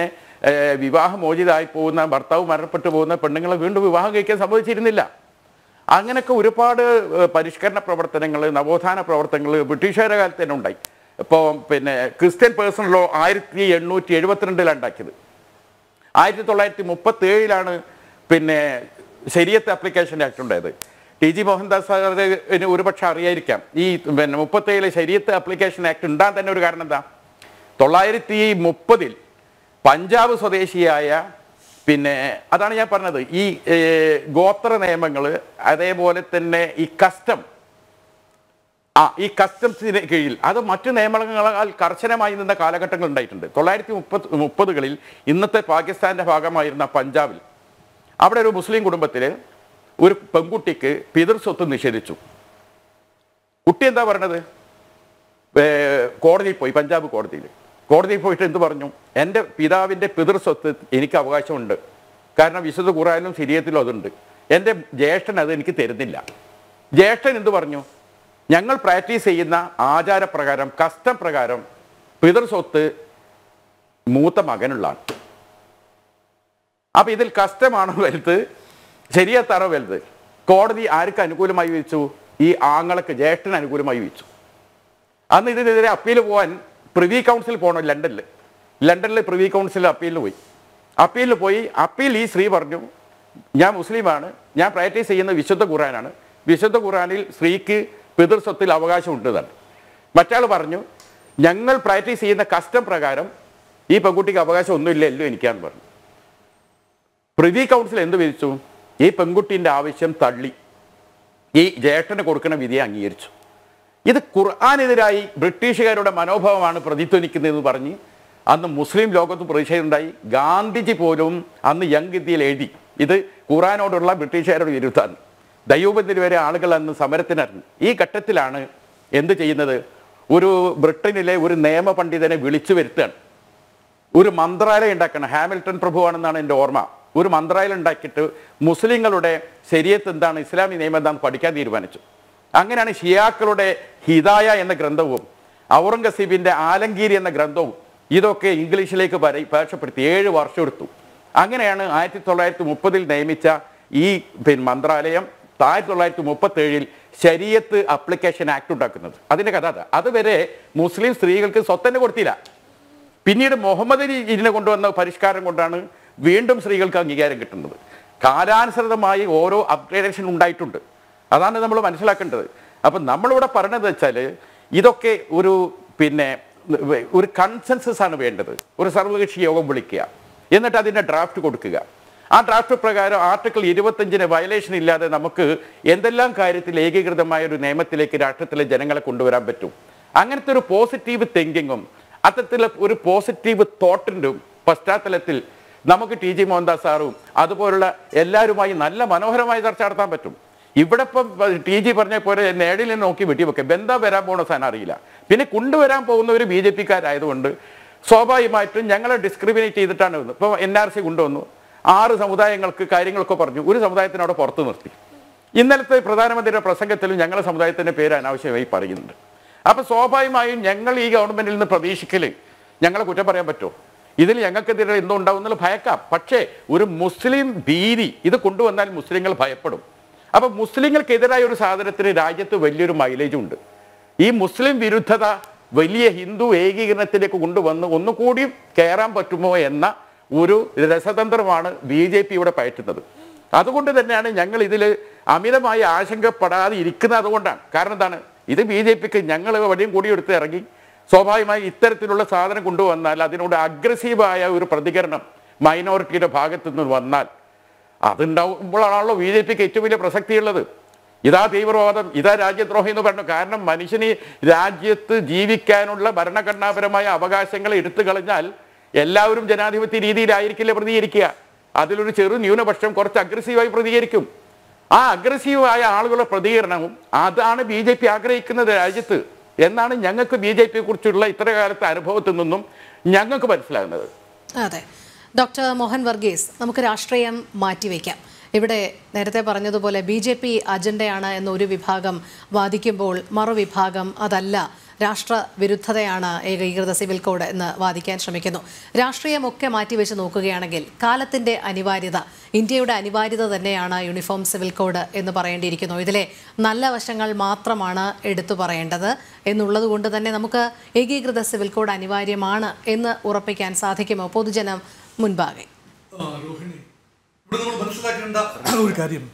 ഏഹ്, വിവാഹമോചിതമായി പോകുന്ന ഭർത്താവ് മരണപ്പെട്ടു പോകുന്ന പെണ്ണുങ്ങളെ വീണ്ടും വിവാഹം കഴിക്കാൻ സമ്മതിച്ചിരുന്നില്ല അങ്ങനെയൊക്കെ ഒരുപാട് ഏഹ്, പരിഷ്കരണ പ്രവർത്തനങ്ങൾ നവോത്ഥാന പ്രവർത്തനങ്ങൾ ബ്രിട്ടീഷുകാരുടെ കാലത്ത് തന്നെ ഉണ്ടായി ഇപ്പോൾ പിന്നെ ക്രിസ്ത്യൻ പേഴ്സണൽ ലോ ആയിരത്തി എണ്ണൂറ്റി എഴുപത്തിരണ്ടിലാണ് ഉണ്ടാക്കിയത് ആയിരത്തി തൊള്ളായിരത്തി മുപ്പത്തി ഏഴിലാണ് പിന്നെ ശരിയത്ത് ആപ്ലിക്കേഷൻ ആക്ട് ഉണ്ടായത് ടി ജി മോഹൻദാസ് സാറിന് ഒരുപക്ഷെ അറിയായിരിക്കാം ഈ പിന്നെ മുപ്പത്തേഴിലെ ശരിയത്ത് ആപ്ലിക്കേഷൻ ആക്ട് ഉണ്ടാകാൻ തന്നെ ഒരു കാരണം എന്താ തൊള്ളായിരത്തി മുപ്പതിൽ പഞ്ചാബ് സ്വദേശിയായ പിന്നെ അതാണ് ഞാൻ പറഞ്ഞത് ഈ ഏർ, ഗോത്ര നിയമങ്ങൾ അതേപോലെ തന്നെ ഈ കസ്റ്റം ആ ഈ കസ്റ്റംസിന് കീഴിൽ അത് മറ്റു നിയമങ്ങളാൽ കർശനമായി നിന്ന കാലഘട്ടങ്ങൾ ഉണ്ടായിട്ടുണ്ട് തൊള്ളായിരത്തി മുപ്പത് മുപ്പതുകളിൽ ഇന്നത്തെ പാകിസ്ഥാന്റെ ഭാഗമായിരുന്ന പഞ്ചാബിൽ അവിടെ ഒരു മുസ്ലിം കുടുംബത്തിൽ ഒരു പെൺകുട്ടിക്ക് പിതൃസ്വത്ത് നിഷേധിച്ചു കുട്ടി എന്താ പറഞ്ഞത് ഏ, കോടതിയിൽ പോയി പഞ്ചാബ് കോടതിയിൽ കോടതിയിൽ പോയിട്ട് എന്ത് പറഞ്ഞു എൻ്റെ പിതാവിൻ്റെ പിതൃസ്വത്ത് എനിക്ക് അവകാശമുണ്ട് കാരണം വിശുദ്ധ ഖുറാനിലും സിരിയത്തിലും അതുണ്ട് എൻ്റെ ജ്യേഷ്ഠൻ അത് എനിക്ക് തരുന്നില്ല ജ്യേഷ്ഠൻ എന്ത് പറഞ്ഞു ഞങ്ങൾ പ്രാക്ടീസ് ചെയ്യുന്ന ആചാരപ്രകാരം കസ്റ്റം പ്രകാരം പിതൃസ്വത്ത് മൂത്ത മകനുള്ളതാണ് അപ്പൊ ഇതിൽ കസ്റ്റമാണോ വലുത് ശരിയത്താണോ വലുത് കോടതി ആർക്ക് അനുകൂലമായി വിധിച്ചു ഈ ആങ്ങൾക്ക് ജ്യേഷ്ഠന് അനുകൂലമായി വിധിച്ചു അന്ന് ഇതിനെതിരെ അപ്പീൽ പോകാൻ പ്രിവി കൗൺസിൽ പോകണം ലണ്ടനിൽ ലണ്ടനിൽ പ്രിവി കൗൺസിൽ അപ്പീലിന് പോയി അപ്പീലിന് പോയി അപ്പീൽ ഈ സ്ത്രീ പറഞ്ഞു ഞാൻ മുസ്ലിമാണ് ഞാൻ പ്രാക്ടീസ് ചെയ്യുന്ന വിശുദ്ധ ഖുറാനാണ് വിശുദ്ധ ഖുറാനിൽ സ്ത്രീക്ക് പിതൃസ്വത്തിൽ അവകാശമുണ്ട് എന്നാണ് മറ്റാൾ പറഞ്ഞു ഞങ്ങൾ പ്രാക്ടീസ് ചെയ്യുന്ന കസ്റ്റം പ്രകാരം ഈ പെൺകുട്ടിക്ക് അവകാശം ഒന്നുമില്ല എല്ലോ എനിക്കാന്ന് പറഞ്ഞു പ്രിവി കൗൺസിൽ എന്ത് വിധിച്ചു ഈ പെൺകുട്ടീൻ്റെ ആവശ്യം തള്ളി ഈ ജ്യേഷ്ഠന് കൊടുക്കുന്ന വിധിയെ അംഗീകരിച്ചു ഇത് ഖുർആാനെതിരായി ബ്രിട്ടീഷുകാരുടെ മനോഭാവമാണ് പ്രതിധ്വനിക്കുന്നതെന്ന് പറഞ്ഞ് അന്ന് മുസ്ലിം ലോകത്ത് പ്രതിഷേധമുണ്ടായി ഗാന്ധിജി പോലും അന്ന് യങ് ഇന്ത്യയിൽ എഴുതി ഇത് ഖുറാനോടുള്ള ബ്രിട്ടീഷുകാരുടെ വിരുദ്ധമാണ് ദൈവബന്ധിന് വരെ ആളുകൾ അന്ന് സമരത്തിനിറങ്ങി ഈ ഘട്ടത്തിലാണ് എന്ത് ചെയ്യുന്നത് ഒരു ബ്രിട്ടനിലെ ഒരു നിയമ പണ്ഡിതനെ വിളിച്ചു വരുത്തുകയാണ് ഒരു മന്ത്രാലയം ഉണ്ടാക്കണം ഹാമിൽട്ടൺ പ്രഭുവാണെന്നാണ് എൻ്റെ ഓർമ്മ ഒരു മന്ത്രാലയം ഉണ്ടാക്കിയിട്ട് മുസ്ലിങ്ങളുടെ ശരീരത്ത് എന്താണ് ഇസ്ലാമിക നിയമം എന്താണെന്ന് പഠിക്കാൻ തീരുമാനിച്ചു അങ്ങനെയാണ് ഷിയാക്കളുടെ ഹിദായ എന്ന ഗ്രന്ഥവും ഔറംഗസീബിന്റെ ആലങ്കീരി എന്ന ഗ്രന്ഥവും ഇതൊക്കെ ഇംഗ്ലീഷിലേക്ക് പരി- ഭാഷപ്പെടുത്തി ഏഴ് വർഷം എടുത്തു അങ്ങനെയാണ് ആയിരത്തി തൊള്ളായിരത്തി മുപ്പതിൽ നിയമിച്ച ഈ പിന്നെ മന്ത്രാലയം ആയിരത്തി തൊള്ളായിരത്തി മുപ്പത്തി ഏഴിൽ ശരീയത്ത് അപ്ലിക്കേഷൻ ആക്ട് ഉണ്ടാക്കുന്നത് അതിന്റെ കഥ അതാ അതുവരെ മുസ്ലിം സ്ത്രീകൾക്ക് സ്വത്തന്നെ കൊടുത്തില്ല പിന്നീട് മുഹമ്മദ് അലി ഇതിനെ കൊണ്ടുവന്ന പരിഷ്കാരം കൊണ്ടാണ് വീണ്ടും സ്ത്രീകൾക്ക് അംഗീകാരം കിട്ടുന്നത് കാലാനുസൃതമായി ഓരോ അപ്ഗ്രേഡേഷൻ ഉണ്ടായിട്ടുണ്ട് അതാണ് നമ്മൾ മനസ്സിലാക്കേണ്ടത് അപ്പം നമ്മളിവിടെ പറഞ്ഞത് വെച്ചാൽ ഇതൊക്കെ ഒരു പിന്നെ ഒരു കൺസെൻസസ് ആണ് വേണ്ടത് ഒരു സർവകക്ഷി യോഗം വിളിക്കുക എന്നിട്ട് അതിൻ്റെ ഡ്രാഫ്റ്റ് കൊടുക്കുക ആ ഡ്രാഫ്റ്റ് പ്രകാരം ആർട്ടിക്കിൾ ഇരുപത്തഞ്ചിന് വയലേഷൻ ഇല്ലാതെ നമുക്ക് എന്തെല്ലാം കാര്യത്തിൽ ഏകീകൃതമായ ഒരു നിയമത്തിലേക്ക് രാഷ്ട്രത്തിലെ ജനങ്ങളെ കൊണ്ടുവരാൻ പറ്റും അങ്ങനത്തെ ഒരു പോസിറ്റീവ് തിങ്കിങ്ങും അത്തരത്തിലുള്ള ഒരു പോസിറ്റീവ് തോട്ടിൻ്റെ പശ്ചാത്തലത്തിൽ നമുക്ക് ടി ജി മോഹൻദാസ് സാറും അതുപോലുള്ള എല്ലാവരുമായി നല്ല മനോഹരമായ ചർച്ച നടത്താൻ പറ്റും ഇവിടെ ഇപ്പം ടി ജി പറഞ്ഞ പോലെ നേടിൽ നോക്കി വെട്ടിവെക്കുക ബന്ധം വരാൻ പോണ സാധനം അറിയില്ല പിന്നെ കൊണ്ടുവരാൻ പോകുന്നവർ ബി ജെ പിക്കാരായതുകൊണ്ട് സ്വാഭാവികമായിട്ടും ഞങ്ങളെ ഡിസ്ക്രിമിനേറ്റ് ചെയ്തിട്ടാണ് വന്നത് ഇപ്പോൾ എൻ ആർ സി കൊണ്ടുവന്നു ആറ് സമുദായങ്ങൾക്ക് കാര്യങ്ങളൊക്കെ പറഞ്ഞു ഒരു സമുദായത്തിനെ അവിടെ പുറത്ത് നിർത്തി ഇന്നലത്തെ പ്രധാനമന്ത്രിയുടെ പ്രസംഗത്തിലും ഞങ്ങളുടെ സമുദായത്തിൻ്റെ പേര് അനാവശ്യമായി പറയുന്നുണ്ട് അപ്പൊ സ്വാഭാവികമായും ഞങ്ങൾ ഈ ഗവൺമെന്റിൽ നിന്ന് പ്രതീക്ഷിക്കല് ഞങ്ങളെ കുറ്റം പറയാൻ പറ്റുമോ ഇതിൽ ഞങ്ങൾക്കെതിരെ എന്തോ ഉണ്ടാവും എന്നുള്ള ഭയക്കാം പക്ഷേ ഒരു മുസ്ലിം ഭീതി ഇത് കൊണ്ടുവന്നാൽ മുസ്ലിങ്ങൾ ഭയപ്പെടും അപ്പൊ മുസ്ലിങ്ങൾക്കെതിരായ ഒരു സാധനത്തിന് രാജ്യത്ത് വലിയൊരു മൈലേജ് ഉണ്ട് ഈ മുസ്ലിം വിരുദ്ധത വലിയ ഹിന്ദു ഏകീകരണത്തിലേക്ക് കൊണ്ടുവന്ന് ഒന്നുകൂടി കയറാൻ പറ്റുമോ എന്ന ഒരു രസതന്ത്രമാണ് ബി ജെ പി ഇവിടെ പയറ്റുന്നത് അതുകൊണ്ട് തന്നെയാണ് ഞങ്ങൾ ഇതിൽ അമിതമായി ആശങ്കപ്പെടാതെ ഇരിക്കുന്നത് അതുകൊണ്ടാണ് കാരണം എന്താണ് ഇത് ബി ജെ പിക്ക് ഞങ്ങൾ വടിയും കൂടി എടുത്ത് ഇറങ്ങി സ്വാഭാവികമായി ഇത്തരത്തിലുള്ള സാധനം കൊണ്ടുവന്നാൽ അതിനോട് അഗ്രസീവായ ഒരു പ്രതികരണം മൈനോറിറ്റിയുടെ ഭാഗത്തു നിന്ന് വന്നാൽ അതുണ്ടാവുമ്പോഴാണല്ലോ ബി ജെ പിക്ക് ഏറ്റവും വലിയ പ്രസക്തിയുള്ളത് ഇതാ തീവ്രവാദം ഇതാ രാജ്യദ്രോഹം എന്ന് പറഞ്ഞു കാരണം മനുഷ്യന് രാജ്യത്ത് ജീവിക്കാനുള്ള ഭരണഘടനാപരമായ അവകാശങ്ങൾ എടുത്തു കളഞ്ഞാൽ എല്ലാവരും ജനാധിപത്യ രീതിയിലായിരിക്കില്ല പ്രതികരിക്കുക അതിലൊരു ചെറു ന്യൂനപക്ഷം കുറച്ച് അഗ്രസീവായി പ്രതികരിക്കും ആ അഗ്രസീവായ ആളുകളുടെ പ്രതികരണവും അതാണ് ബി ജെ പി ആഗ്രഹിക്കുന്നത് രാജ്യത്ത് എന്നാണ് ഞങ്ങൾക്ക് ബി ജെ പിയെ കുറിച്ചുള്ള ഇത്ര കാലത്തെ അനുഭവത്തിൽ നിന്നും ഞങ്ങൾക്ക് മനസ്സിലാകുന്നത് അതെ ഡോക്ടർ മോഹൻ വർഗീസ് നമുക്ക് രാഷ്ട്രീയം മാറ്റിവെക്കാം ഇവിടെ നേരത്തെ പറഞ്ഞതുപോലെ ബി ജെ പി അജണ്ടയാണ് എന്ന് ഒരു വിഭാഗം വാദിക്കുമ്പോൾ മറുവിഭാഗം അതല്ല രാഷ്ട്ര വിരുദ്ധതയാണ് ഏകീകൃത സിവിൽ കോഡ് എന്ന് വാദിക്കാൻ ശ്രമിക്കുന്നു രാഷ്ട്രീയമൊക്കെ മാറ്റിവെച്ച് നോക്കുകയാണെങ്കിൽ കാലത്തിന്റെ അനിവാര്യത ഇന്ത്യയുടെ അനിവാര്യത തന്നെയാണ് യൂണിഫോം സിവിൽ കോഡ് എന്ന് പറയേണ്ടിയിരിക്കുന്നു ഇതിലെ നല്ല വശങ്ങൾ മാത്രമാണ് എടുത്തു പറയേണ്ടത് എന്നുള്ളത് കൊണ്ട് തന്നെ നമുക്ക് ഏകീകൃത സിവിൽ കോഡ് അനിവാര്യമാണ് എന്ന് ഉറപ്പിക്കാൻ സാധിക്കുമോ പൊതുജനം മുൻപാകെ ആ, രോഹിണി ഇവിടെ നമ്മൾ മനസ്സിലാക്കേണ്ട ഒരു കാര്യം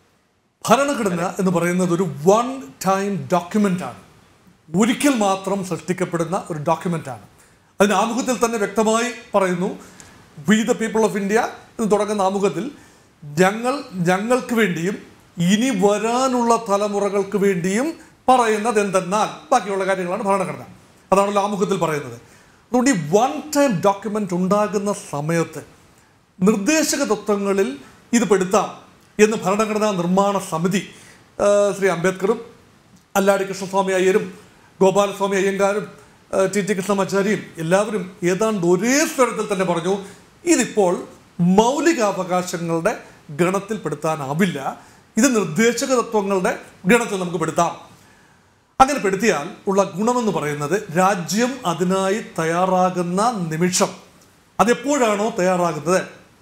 ഭരണഘടന എന്ന് പറയുന്നത് ഒരു വൺ ടൈം ഡോക്യുമെന്റ് ആണ് ഒരിക്കൽ മാത്രം സൃഷ്ടിക്കപ്പെടുന്ന ഒരു ഡോക്യുമെന്റ് ആണ് അതിന് ആമുഖത്തിൽ തന്നെ വ്യക്തമായി പറയുന്നു we the people of India എന്ന് തുടങ്ങുന്ന ആമുഖത്തിൽ ഞങ്ങൾ ഞങ്ങൾക്ക് വേണ്ടിയും ഇനി വരാനുള്ള തലമുറകൾക്ക് വേണ്ടിയും പറയുന്നത് എന്തെന്നാൽ ബാക്കിയുള്ള കാര്യങ്ങളാണ് ഭരണഘടന അതാണല്ലോ ആമുഖത്തിൽ പറയുന്നത് അതുകൊണ്ട് ഈ വൺ ടൈം ഡോക്യുമെന്റ് ഉണ്ടാകുന്ന സമയത്ത് നിർദ്ദേശക തത്വങ്ങളിൽ ഇത് പെടുത്താം എന്ന് ഭരണഘടനാ നിർമ്മാണ സമിതി ആ, ശ്രീ അംബേദ്കറും അല്ലാടി കൃഷ്ണസ്വാമി അയ്യരും ഗോപാലസ്വാമി അയ്യങ്കാരും ആ, ടി ടി കൃഷ്ണമാചാരിയും എല്ലാവരും ഏതാണ്ട് ഒരേ സ്വരത്തിൽ തന്നെ പറഞ്ഞു ഇതിപ്പോൾ മൗലികാവകാശങ്ങളുടെ ഗണത്തിൽ പെടുത്താനാവില്ല ഇത് നിർദ്ദേശക തത്വങ്ങളുടെ ഗണത്തിൽ നമുക്ക് പെടുത്താം അങ്ങനെ പെടുത്തിയാൽ ഉള്ള ഗുണമെന്ന് പറയുന്നത് രാജ്യം അതിനായി തയ്യാറാകുന്ന നിമിഷം അതെപ്പോഴാണോ തയ്യാറാകുന്നത്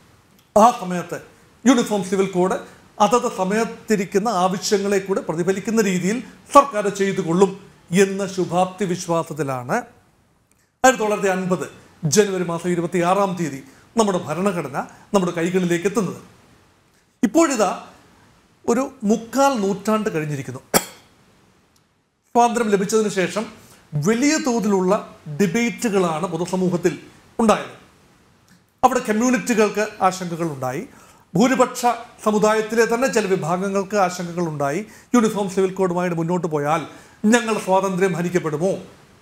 ആ സമയത്ത് യൂണിഫോം സിവിൽ കോഡ് അതത് സമയത്തിരിക്കുന്ന ആവശ്യങ്ങളെ കൂടെ പ്രതിഫലിക്കുന്ന രീതിയിൽ സർക്കാർ ചെയ്തു കൊള്ളും എന്ന ശുഭാപ്തി വിശ്വാസത്തിലാണ് ആയിരത്തി തൊള്ളായിരത്തി അൻപത് ജനുവരി മാസം ഇരുപത്തി ആറാം തീയതി നമ്മുടെ ഭരണഘടന നമ്മുടെ കൈകളിലേക്ക് എത്തുന്നത് ഇപ്പോഴിതാ ഒരു മുക്കാൽ നൂറ്റാണ്ട് കഴിഞ്ഞിരിക്കുന്നു സ്വാതന്ത്ര്യം ലഭിച്ചതിന് ശേഷം വലിയ തോതിലുള്ള ഡിബേറ്റുകളാണ് പൊതുസമൂഹത്തിൽ ഉണ്ടായത് അവിടെ കമ്മ്യൂണിറ്റികൾക്ക് ആശങ്കകൾ ഉണ്ടായി ഭൂരിപക്ഷ സമുദായത്തിലെ തന്നെ ചില വിഭാഗങ്ങൾക്ക് ആശങ്കകൾ ഉണ്ടായി യൂണിഫോം സിവിൽ കോഡുമായിട്ട് മുന്നോട്ട് പോയാൽ ഞങ്ങൾ സ്വാതന്ത്ര്യം ഹനിക്കപ്പെടുമോ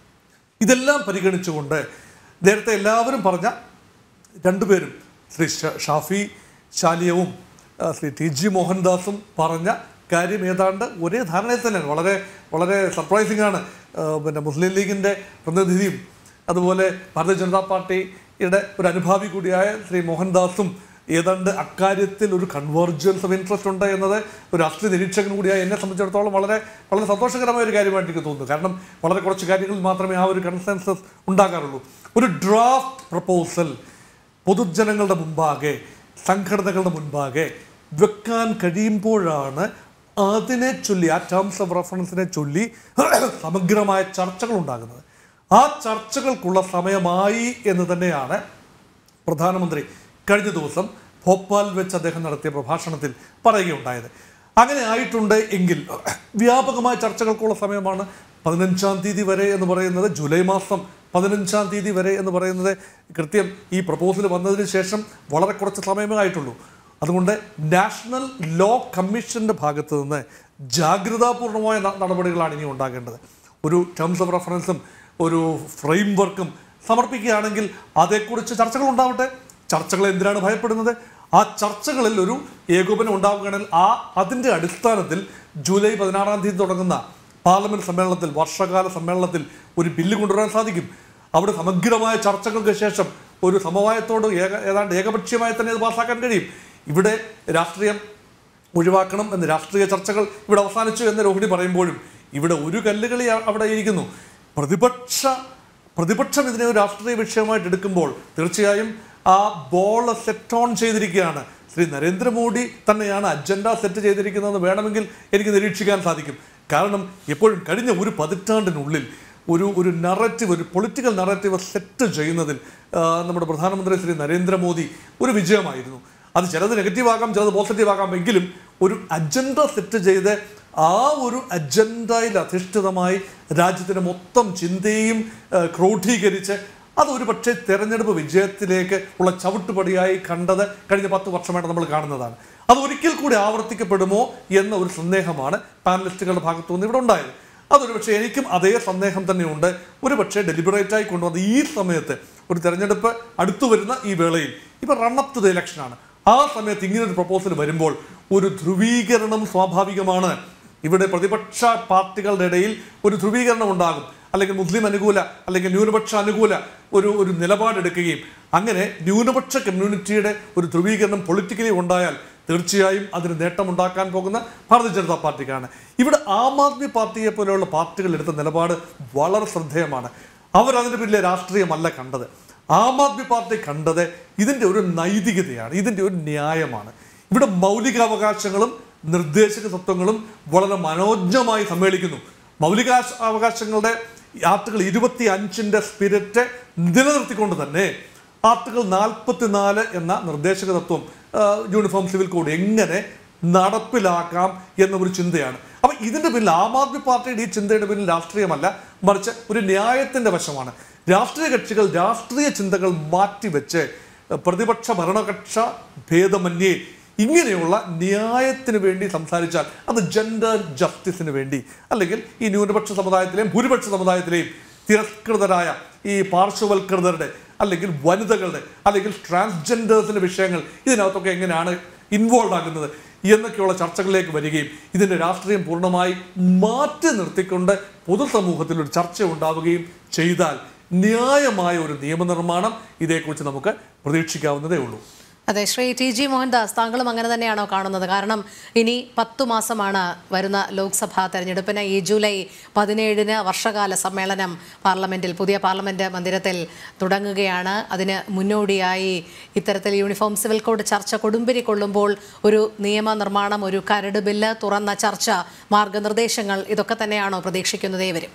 ഇതെല്ലാം പരിഗണിച്ചുകൊണ്ട് നേരത്തെ എല്ലാവരും പറഞ്ഞ രണ്ടുപേരും ശ്രീ ഷ- ഷാഫി ശാലിയവും ആ, ശ്രീ ടി ജി മോഹൻദാസും പറഞ്ഞ കാര്യം ഏതാണ്ട് ഒരേ ധാരണയിൽ തന്നെയാണ് വളരെ വളരെ സർപ്രൈസിംഗ് ആണ് ആ, പിന്നെ മുസ്ലിം ലീഗിൻ്റെ പ്രതിനിധിയും അതുപോലെ ഭാരതീയ ജനതാ പാർട്ടിയുടെ ഒരു അനുഭാവി കൂടിയായ ശ്രീ മോഹൻദാസും ഏതാണ്ട് അക്കാര്യത്തിൽ ഒരു കൺവേർജൻസ് ഓഫ് ഇൻട്രസ്റ്റ് ഉണ്ട് എന്നത് ഒരു രാഷ്ട്രീയ നിരീക്ഷകൻ കൂടിയായ എന്നെ സംബന്ധിച്ചിടത്തോളം വളരെ വളരെ സന്തോഷകരമായ ഒരു കാര്യമായിട്ട് എനിക്ക് തോന്നുന്നു കാരണം വളരെ കുറച്ച് കാര്യങ്ങളിൽ മാത്രമേ ആ ഒരു കൺസെൻസസ് ഉണ്ടാകാറുള്ളൂ ഒരു ഡ്രാഫ്റ്റ് പ്രപ്പോസൽ പൊതുജനങ്ങളുടെ മുമ്പാകെ സംഘടനകളുടെ മുൻപാകെ വെക്കാൻ കഴിയുമ്പോഴാണ് അതിനെ ചൊല്ലി ആ ടേംസ് ഓഫ് റെഫറൻസിനെ ചൊല്ലി സമഗ്രമായ ചർച്ചകൾ ഉണ്ടാകുന്നത് ആ ചർച്ചകൾക്കുള്ള സമയമായി എന്ന് തന്നെയാണ് പ്രധാനമന്ത്രി കഴിഞ്ഞ ദിവസം ഭോപ്പാൽ വെച്ച് അദ്ദേഹം നടത്തിയ പ്രഭാഷണത്തിൽ പറയുകയുണ്ടായത് അങ്ങനെ ആയിട്ടുണ്ട് എങ്കിൽ വ്യാപകമായ ചർച്ചകൾക്കുള്ള സമയമാണ് പതിനഞ്ചാം തീയതി വരെ എന്ന് പറയുന്നത് ജൂലൈ മാസം പതിനഞ്ചാം തീയതി വരെ എന്ന് പറയുന്നത് കൃത്യം ഈ പ്രപ്പോസൽ വന്നതിന് ശേഷം വളരെ കുറച്ച് സമയമേ ആയിട്ടുള്ളൂ അതുകൊണ്ട് നാഷണൽ ലോ കമ്മീഷൻ്റെ ഭാഗത്ത് നിന്ന് ജാഗ്രതാപൂർണമായ ന- നടപടികളാണ് ഇനി ഉണ്ടാകേണ്ടത് ഒരു ടേംസ് ഓഫ് റെഫറൻസും ഒരു ഫ്രെയിം വർക്കും സമർപ്പിക്കുകയാണെങ്കിൽ അതേക്കുറിച്ച് ചർച്ചകൾ ഉണ്ടാവട്ടെ ചർച്ചകൾ എന്തിനാണ് ഭയപ്പെടുന്നത് ആ ചർച്ചകളിൽ ഒരു ഏകോപനം ഉണ്ടാവുകയാണെങ്കിൽ ആ അതിൻ്റെ അടിസ്ഥാനത്തിൽ ജൂലൈ പതിനാറാം തീയതി തുടങ്ങുന്ന പാർലമെന്റ് സമ്മേളനത്തിൽ വർഷകാല സമ്മേളനത്തിൽ ഒരു ബില്ല് കൊണ്ടുവരാൻ സാധിക്കും അവിടെ സമഗ്രമായ ചർച്ചകൾക്ക് ശേഷം ഒരു സമവായത്തോട് ഏക ഏതാണ്ട് ഏകപക്ഷീയമായി തന്നെ അത് പാസ്സാക്കാൻ കഴിയും ഇവിടെ രാഷ്ട്രീയം ഒഴിവാക്കണം എന്ന് രാഷ്ട്രീയ ചർച്ചകൾ ഇവിടെ അവസാനിച്ചു എന്ന് രോഹിണി പറയുമ്പോഴും ഇവിടെ ഒരു കല്ലുകളി അ- അവിടെ ഇരിക്കുന്നു പ്രതിപക്ഷ പ്രതിപക്ഷം ഇതിനെ ഒരു രാഷ്ട്രീയ വിഷയമായിട്ട് എടുക്കുമ്പോൾ തീർച്ചയായും ആ ബോൾ സെറ്റ് ഓൺ ചെയ്തിരിക്കുകയാണ് ശ്രീ നരേന്ദ്രമോദി തന്നെയാണ് അജണ്ട സെറ്റ് ചെയ്തിരിക്കുന്നതെന്ന് വേണമെങ്കിൽ എനിക്ക് നിരീക്ഷിക്കാൻ സാധിക്കും കാരണം എപ്പോഴും കഴിഞ്ഞ ഒരു പതിറ്റാണ്ടിനുള്ളിൽ ഒരു ഒരു നറേറ്റീവ് ഒരു പൊളിറ്റിക്കൽ നറേറ്റീവ് സെറ്റ് ചെയ്യുന്നതിൽ ആ, നമ്മുടെ പ്രധാനമന്ത്രി ശ്രീ നരേന്ദ്രമോദി ഒരു വിജയമായിരുന്നു അത് ചിലത് നെഗറ്റീവ് ആകാം ചിലത് പോസിറ്റീവ് ആകാം എങ്കിലും ഒരു അജണ്ട സെറ്റ് ചെയ്ത് ആ ഒരു അജണ്ടയിൽ അധിഷ്ഠിതമായി രാജ്യത്തിൻ്റെ മൊത്തം ചിന്തയും ആ, ക്രോഡീകരിച്ച് അത് ഒരു പക്ഷേ തെരഞ്ഞെടുപ്പ് വിജയത്തിലേക്ക് ഉള്ള ചവിട്ടുപടിയായി കണ്ടത് കഴിഞ്ഞ പത്ത് വർഷമായിട്ട് നമ്മൾ കാണുന്നതാണ് അത് ഒരിക്കൽ കൂടി ആവർത്തിക്കപ്പെടുമോ എന്ന ഒരു സന്ദേഹമാണ് പാനലിസ്റ്റുകളുടെ ഭാഗത്തു നിന്ന് ഇവിടെ ഉണ്ടായത് അതൊരു പക്ഷേ എനിക്കും അതേ സന്ദേഹം തന്നെയുണ്ട് ഒരു പക്ഷേ ഡെലിബറേറ്റായി കൊണ്ടുവന്ന ഈ സമയത്ത് ഒരു തെരഞ്ഞെടുപ്പ് അടുത്തു വരുന്ന ഈ വേളയിൽ ഇപ്പം റണ്ണപ്പ് ടു ദ ഇലക്ഷനാണ് ആ സമയത്ത് ഇങ്ങനെ ഒരു പ്രപ്പോസൽ വരുമ്പോൾ ഒരു ധ്രുവീകരണം സ്വാഭാവികമാണ് ഇവിടെ പ്രതിപക്ഷ പാർട്ടികളുടെ ഇടയിൽ ഒരു ധ്രുവീകരണം ഉണ്ടാകും അല്ലെങ്കിൽ മുസ്ലിം അനുകൂല അല്ലെങ്കിൽ ന്യൂനപക്ഷ അനുകൂല ഒരു ഒരു നിലപാടെടുക്കുകയും അങ്ങനെ ന്യൂനപക്ഷ കമ്മ്യൂണിറ്റിയുടെ ഒരു ധ്രുവീകരണം പൊളിറ്റിക്കലി ഉണ്ടായാൽ തീർച്ചയായും അതിന് നേട്ടമുണ്ടാക്കാൻ പോകുന്ന ഭാരതീയ ജനതാ പാർട്ടിക്കാണ് ഇവിടെ ആം ആദ്മി പാർട്ടിയെ പോലെയുള്ള പാർട്ടികൾ എടുത്ത നിലപാട് വളരെ ശ്രദ്ധേയമാണ് അവർ അതിൻ്റെ പിന്നിലെ രാഷ്ട്രീയമല്ല കണ്ടത് ആം ആദ്മി പാർട്ടി കണ്ടത് ഇതിൻ്റെ ഒരു നൈതികതയാണ് ഇതിൻ്റെ ഒരു ന്യായമാണ് ഇവിടെ മൗലികാവകാശങ്ങളും നിർദ്ദേശക തത്വങ്ങളും വളരെ മനോജ്ഞമായി സമ്മേളിക്കുന്നു മൗലിക അവകാശങ്ങളുടെ ആർട്ടിക്കിൾ ഇരുപത്തി അഞ്ചിൻ്റെ സ്പിരിറ്റ് നിലനിർത്തിക്കൊണ്ട് തന്നെ ആർട്ടിക്കിൾ നാൽപ്പത്തിനാല് എന്ന നിർദ്ദേശക തത്വം ആ, യൂണിഫോം സിവിൽ കോഡ് എങ്ങനെ നടപ്പിലാക്കാം എന്ന ഒരു ചിന്തയാണ് അപ്പം ഇതിൻ്റെ പിന്നിൽ ആം ആദ്മി പാർട്ടിയുടെ ഈ ചിന്തയുടെ പിന്നിൽ രാഷ്ട്രീയമല്ല മറിച്ച് ഒരു ന്യായത്തിൻ്റെ വശമാണ് രാഷ്ട്രീയ കക്ഷികൾ രാഷ്ട്രീയ ചിന്തകൾ മാറ്റിവെച്ച് പ്രതിപക്ഷ ഭരണകക്ഷ ഭേദമന്യേ ഇങ്ങനെയുള്ള ന്യായത്തിന് വേണ്ടി സംസാരിച്ചാൽ അത് ജെൻഡർ ജസ്റ്റിസിന് വേണ്ടി അല്ലെങ്കിൽ ഈ ന്യൂനപക്ഷ സമുദായത്തിലെയും ഭൂരിപക്ഷ സമുദായത്തിലെയും തിരസ്കൃതരായ ഈ പാർശ്വവൽകൃതരുടെ അല്ലെങ്കിൽ വനിതകളുടെ അല്ലെങ്കിൽ ട്രാൻസ്ജെൻഡേഴ്സിന്റെ വിഷയങ്ങൾ ഇതിനകത്തൊക്കെ എങ്ങനെയാണ് ഇൻവോൾവ് ആകുന്നത് എന്നൊക്കെയുള്ള ചർച്ചകളിലേക്ക് വരികയും ഇതിൻ്റെ രാഷ്ട്രീയം പൂർണ്ണമായി മാറ്റി നിർത്തിക്കൊണ്ട് പൊതുസമൂഹത്തിൽ ഒരു ചർച്ച ഉണ്ടാവുകയും ചെയ്താൽ ന്യായമായ ഒരു നിയമനിർമ്മാണം ഇതേക്കുറിച്ച് നമുക്ക് പ്രതീക്ഷിക്കാവുന്നതേ ഉള്ളൂ അതെ ശ്രീ ടി ജി മോഹൻദാസ് താങ്കളും അങ്ങനെ തന്നെയാണോ കാണുന്നത് കാരണം ഇനി പത്തു മാസമാണ് വരുന്ന ലോക്സഭാ തെരഞ്ഞെടുപ്പിന് ഈ ജൂലൈ പതിനേഴിന് വർഷകാല സമ്മേളനം പാർലമെന്റിൽ പുതിയ പാർലമെന്റ് മന്ദിരത്തിൽ തുടങ്ങുകയാണ് അതിന് മുന്നോടിയായി ഇത്തരത്തിൽ യൂണിഫോം സിവിൽ കോഡ് ചർച്ച കൊടുമ്പിരി കൊള്ളുമ്പോൾ ഒരു നിയമനിർമ്മാണം ഒരു കരട് ബില്ല് തുറന്ന ചർച്ച മാർഗനിർദ്ദേശങ്ങൾ ഇതൊക്കെ തന്നെയാണോ പ്രതീക്ഷിക്കുന്നത് ഏവരും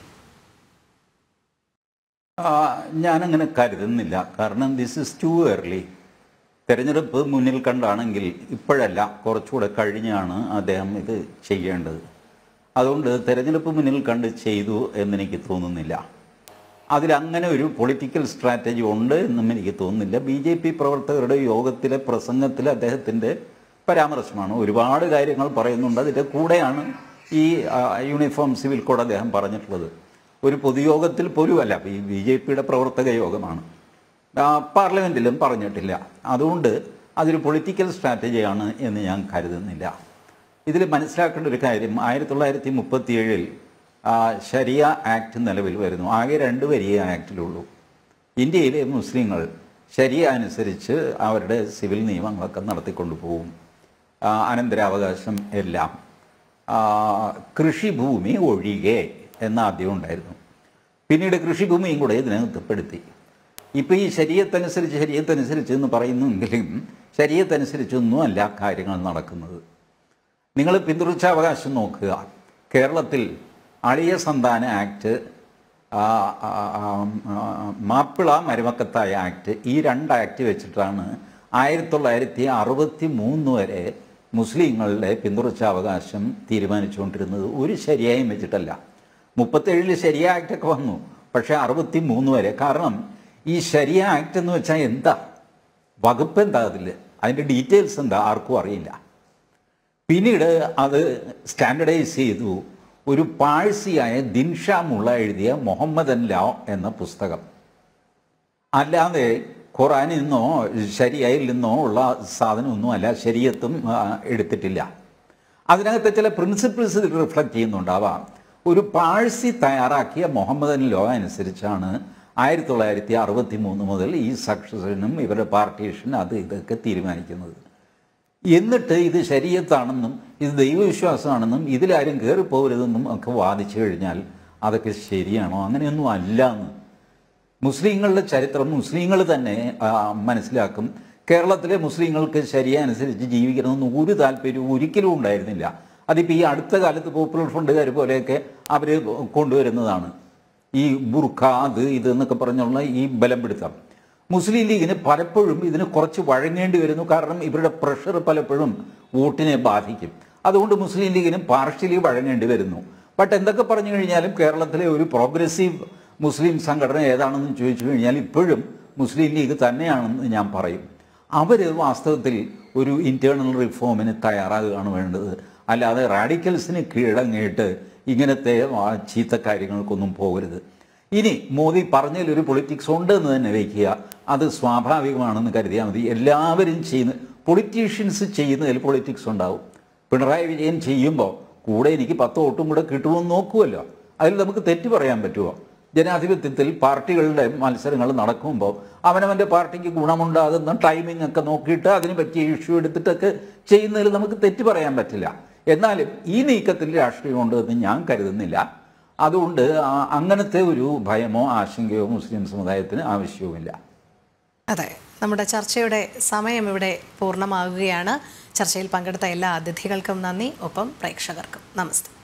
ആ, ഞാനങ്ങനെ കരുതുന്നില്ല കാരണം ദിസ് ഇസ് ടു ഏർലി തെരഞ്ഞെടുപ്പ് മുന്നിൽ കണ്ടാണെങ്കിൽ ഇപ്പോഴല്ല കുറച്ചുകൂടെ കഴിഞ്ഞാണ് അദ്ദേഹം ഇത് ചെയ്യേണ്ടത് അതുകൊണ്ട് തെരഞ്ഞെടുപ്പ് മുന്നിൽ കണ്ട് ചെയ്തു എന്നെനിക്ക് തോന്നുന്നില്ല അതിലങ്ങനെ ഒരു പൊളിറ്റിക്കൽ സ്ട്രാറ്റജി ഉണ്ട് എന്നും എനിക്ക് തോന്നുന്നില്ല ബി ജെ പി പ്രവർത്തകരുടെ യോഗത്തിലെ പ്രസംഗത്തിൽ അദ്ദേഹത്തിൻ്റെ പരാമർശമാണ് ഒരുപാട് കാര്യങ്ങൾ പറയുന്നുണ്ട് അതിൻ്റെ കൂടെയാണ് ഈ ആ, യൂണിഫോം സിവിൽ കോഡ് അദ്ദേഹം പറഞ്ഞിട്ടുള്ളത് ഒരു പൊതുയോഗത്തിൽ പോലുമല്ല ഈ ബി ജെ പിയുടെ പ്രവർത്തക യോഗമാണ് ആ, പാർലമെൻറ്റിലും പറഞ്ഞിട്ടില്ല അതുകൊണ്ട് അതൊരു പൊളിറ്റിക്കൽ സ്ട്രാറ്റജിയാണ് എന്ന് ഞാൻ കരുതുന്നില്ല ഇതിൽ മനസ്സിലാക്കേണ്ട ഒരു കാര്യം ആയിരത്തി തൊള്ളായിരത്തി മുപ്പത്തിയേഴിൽ ഷരിയ ആക്ട് നിലവിൽ വരുന്നു ആകെ രണ്ട് വരിയെ ആക്റ്റിലുള്ളൂ ഇന്ത്യയിലെ മുസ്ലിങ്ങൾ ശരിയ അനുസരിച്ച് അവരുടെ സിവിൽ നിയമങ്ങളൊക്കെ നടത്തിക്കൊണ്ടു പോകും ആ, അനന്തരാവകാശം എല്ലാം ആ, കൃഷിഭൂമി ഒഴികെ എന്ന ആദ്യം ഉണ്ടായിരുന്നു പിന്നീട് കൃഷിഭൂമിയും കൂടെ ഇതിനകത്ത് പെടുത്തി ഇപ്പോൾ ഈ ശരീരത്തനുസരിച്ച് ശരീരത്തനുസരിച്ച് എന്ന് പറയുന്നെങ്കിലും ശരീരത്തനുസരിച്ചൊന്നും അല്ല കാര്യങ്ങൾ നടക്കുന്നത് നിങ്ങൾ പിന്തുടർച്ചാവകാശം നോക്കുക കേരളത്തിൽ അളിയ സന്താന ആക്ട് ആ, ആ, ആ, ആ, മാപ്പിള മരുമക്കത്തായ ആക്ട് ഈ രണ്ട് ആക്ട് വെച്ചിട്ടാണ് ആയിരത്തി തൊള്ളായിരത്തി അറുപത്തി മൂന്ന് വരെ മുസ്ലിങ്ങളുടെ പിന്തുടർച്ചാവകാശം തീരുമാനിച്ചുകൊണ്ടിരുന്നത് ഒരു ശരിയായും വെച്ചിട്ടല്ല മുപ്പത്തേഴിൽ ശരിയ ആക്ടൊക്കെ വന്നു പക്ഷേ അറുപത്തി മൂന്ന് വരെ കാരണം ഈ ശരിയ ആക്ട് എന്ന് വെച്ചാൽ എന്താ വകുപ്പ് എന്താ അതിൽ അതിൻ്റെ ഡീറ്റെയിൽസ് എന്താ ആർക്കും അറിയില്ല പിന്നീട് അത് സ്റ്റാൻഡർഡൈസ് ചെയ്തു ഒരു പാഴ്സിയായ ദിൻഷാ മുള്ള എഴുതിയ മുഹമ്മദൻ ലാ എന്ന പുസ്തകം അല്ലാതെ ഖുറാനിൽ നിന്നോ ശരിയയിൽ നിന്നോ ഉള്ള സാധനമൊന്നും അല്ല ശരീരത്തും ആ, എടുത്തിട്ടില്ല അതിനകത്തെ ചില പ്രിൻസിപ്പിൾസ് റിഫ്ലക്റ്റ് ചെയ്യുന്നുണ്ടാവാം ഒരു പാഴ്സി തയ്യാറാക്കിയ മുഹമ്മദൻ ലോ അനുസരിച്ചാണ് ആയിരത്തി തൊള്ളായിരത്തി അറുപത്തി മൂന്ന് മുതൽ ഈ സക്സഷനും ഇവരുടെ പാർട്ടീഷൻ അത് ഇതൊക്കെ തീരുമാനിക്കുന്നത് എന്നിട്ട് ഇത് ശരീരത്താണെന്നും ഇത് ദൈവവിശ്വാസമാണെന്നും ഇതിലാരും കയറിപ്പോകരുതെന്നും ഒക്കെ വാദിച്ചു കഴിഞ്ഞാൽ അതൊക്കെ ശരിയാണോ അങ്ങനെയൊന്നും അല്ല എന്ന് മുസ്ലിങ്ങളുടെ ചരിത്രം മുസ്ലിങ്ങൾ തന്നെ ആ, മനസ്സിലാക്കും കേരളത്തിലെ മുസ്ലിങ്ങൾക്ക് ശരിയ അനുസരിച്ച് ജീവിക്കണമെന്ന് ഒരു താല്പര്യവും ഒരിക്കലും ഉണ്ടായിരുന്നില്ല അതിപ്പോൾ ഈ അടുത്ത കാലത്ത് പോപ്പുലർ ഫണ്ടുകാർ പോലെയൊക്കെ അവർ കൊണ്ടുവരുന്നതാണ് ഈ ബുർഖ അത് ഇത് എന്നൊക്കെ പറഞ്ഞുള്ള ഈ ബലം പിടുത്തം മുസ്ലിം ലീഗിന് പലപ്പോഴും ഇതിന് കുറച്ച് വഴങ്ങേണ്ടി വരുന്നു കാരണം ഇവരുടെ പ്രഷർ പലപ്പോഴും വോട്ടിനെ ബാധിക്കും അതുകൊണ്ട് മുസ്ലിം ലീഗിന് പാർഷ്യലി വഴങ്ങേണ്ടി വരുന്നു ബട്ട് എന്തൊക്കെ പറഞ്ഞു കഴിഞ്ഞാലും കേരളത്തിലെ ഒരു പ്രോഗ്രസീവ് മുസ്ലിം സംഘടന ഏതാണെന്ന് ചോദിച്ചു കഴിഞ്ഞാൽ ഇപ്പോഴും മുസ്ലിം ലീഗ് തന്നെയാണെന്ന് ഞാൻ പറയും അവർ വാസ്തവത്തിൽ ഒരു ഇൻറ്റേർണൽ റിഫോമിന് തയ്യാറാകുകയാണ് വേണ്ടത് അല്ലാതെ റാഡിക്കൽസിന് കീഴടങ്ങിയിട്ട് ഇങ്ങനത്തെ ആ, ചീത്ത കാര്യങ്ങൾക്കൊന്നും പോകരുത് ഇനി മോദി പറഞ്ഞതിൽ ഒരു പൊളിറ്റിക്സ് ഉണ്ട് എന്ന് തന്നെ വയ്ക്കുക അത് സ്വാഭാവികമാണെന്ന് കരുതിയാൽ മതി എല്ലാവരും ചെയ്യുന്ന പൊളിറ്റീഷ്യൻസ് ചെയ്യുന്നതിൽ പൊളിറ്റിക്സ് ഉണ്ടാവും പിണറായി വിജയൻ ചെയ്യുമ്പോൾ കൂടെ എനിക്ക് പത്ത് വോട്ടും കൂടെ കിട്ടുമെന്ന് നോക്കുമല്ലോ അതിൽ നമുക്ക് തെറ്റ് പറയാൻ പറ്റുമോ ജനാധിപത്യത്തിൽ പാർട്ടികളുടെ മത്സരങ്ങൾ നടക്കുമ്പോൾ അവനവൻ്റെ പാർട്ടിക്ക് ഗുണമുണ്ടാകുന്ന ടൈമിംഗ് ഒക്കെ നോക്കിയിട്ട് അതിന് പറ്റിയ ഇഷ്യൂ എടുത്തിട്ടൊക്കെ ചെയ്യുന്നതിൽ നമുക്ക് തെറ്റ് പറയാൻ പറ്റില്ല എന്നാലും ഈ നീക്കത്തിൽ രാഷ്ട്രീയമുണ്ട് എന്ന് ഞാൻ കരുതുന്നില്ല അതുകൊണ്ട് ആ- അങ്ങനത്തെ ഒരു ഭയമോ ആശങ്കയോ മുസ്ലിം സമുദായത്തിന് ആവശ്യവുമില്ല അതെ നമ്മുടെ ചർച്ചയുടെ സമയം ഇവിടെ പൂർണ്ണമാകുകയാണ് ചർച്ചയിൽ പങ്കെടുത്ത എല്ലാ അതിഥികൾക്കും നന്ദി ഒപ്പം പ്രേക്ഷകർക്കും നമസ്തേ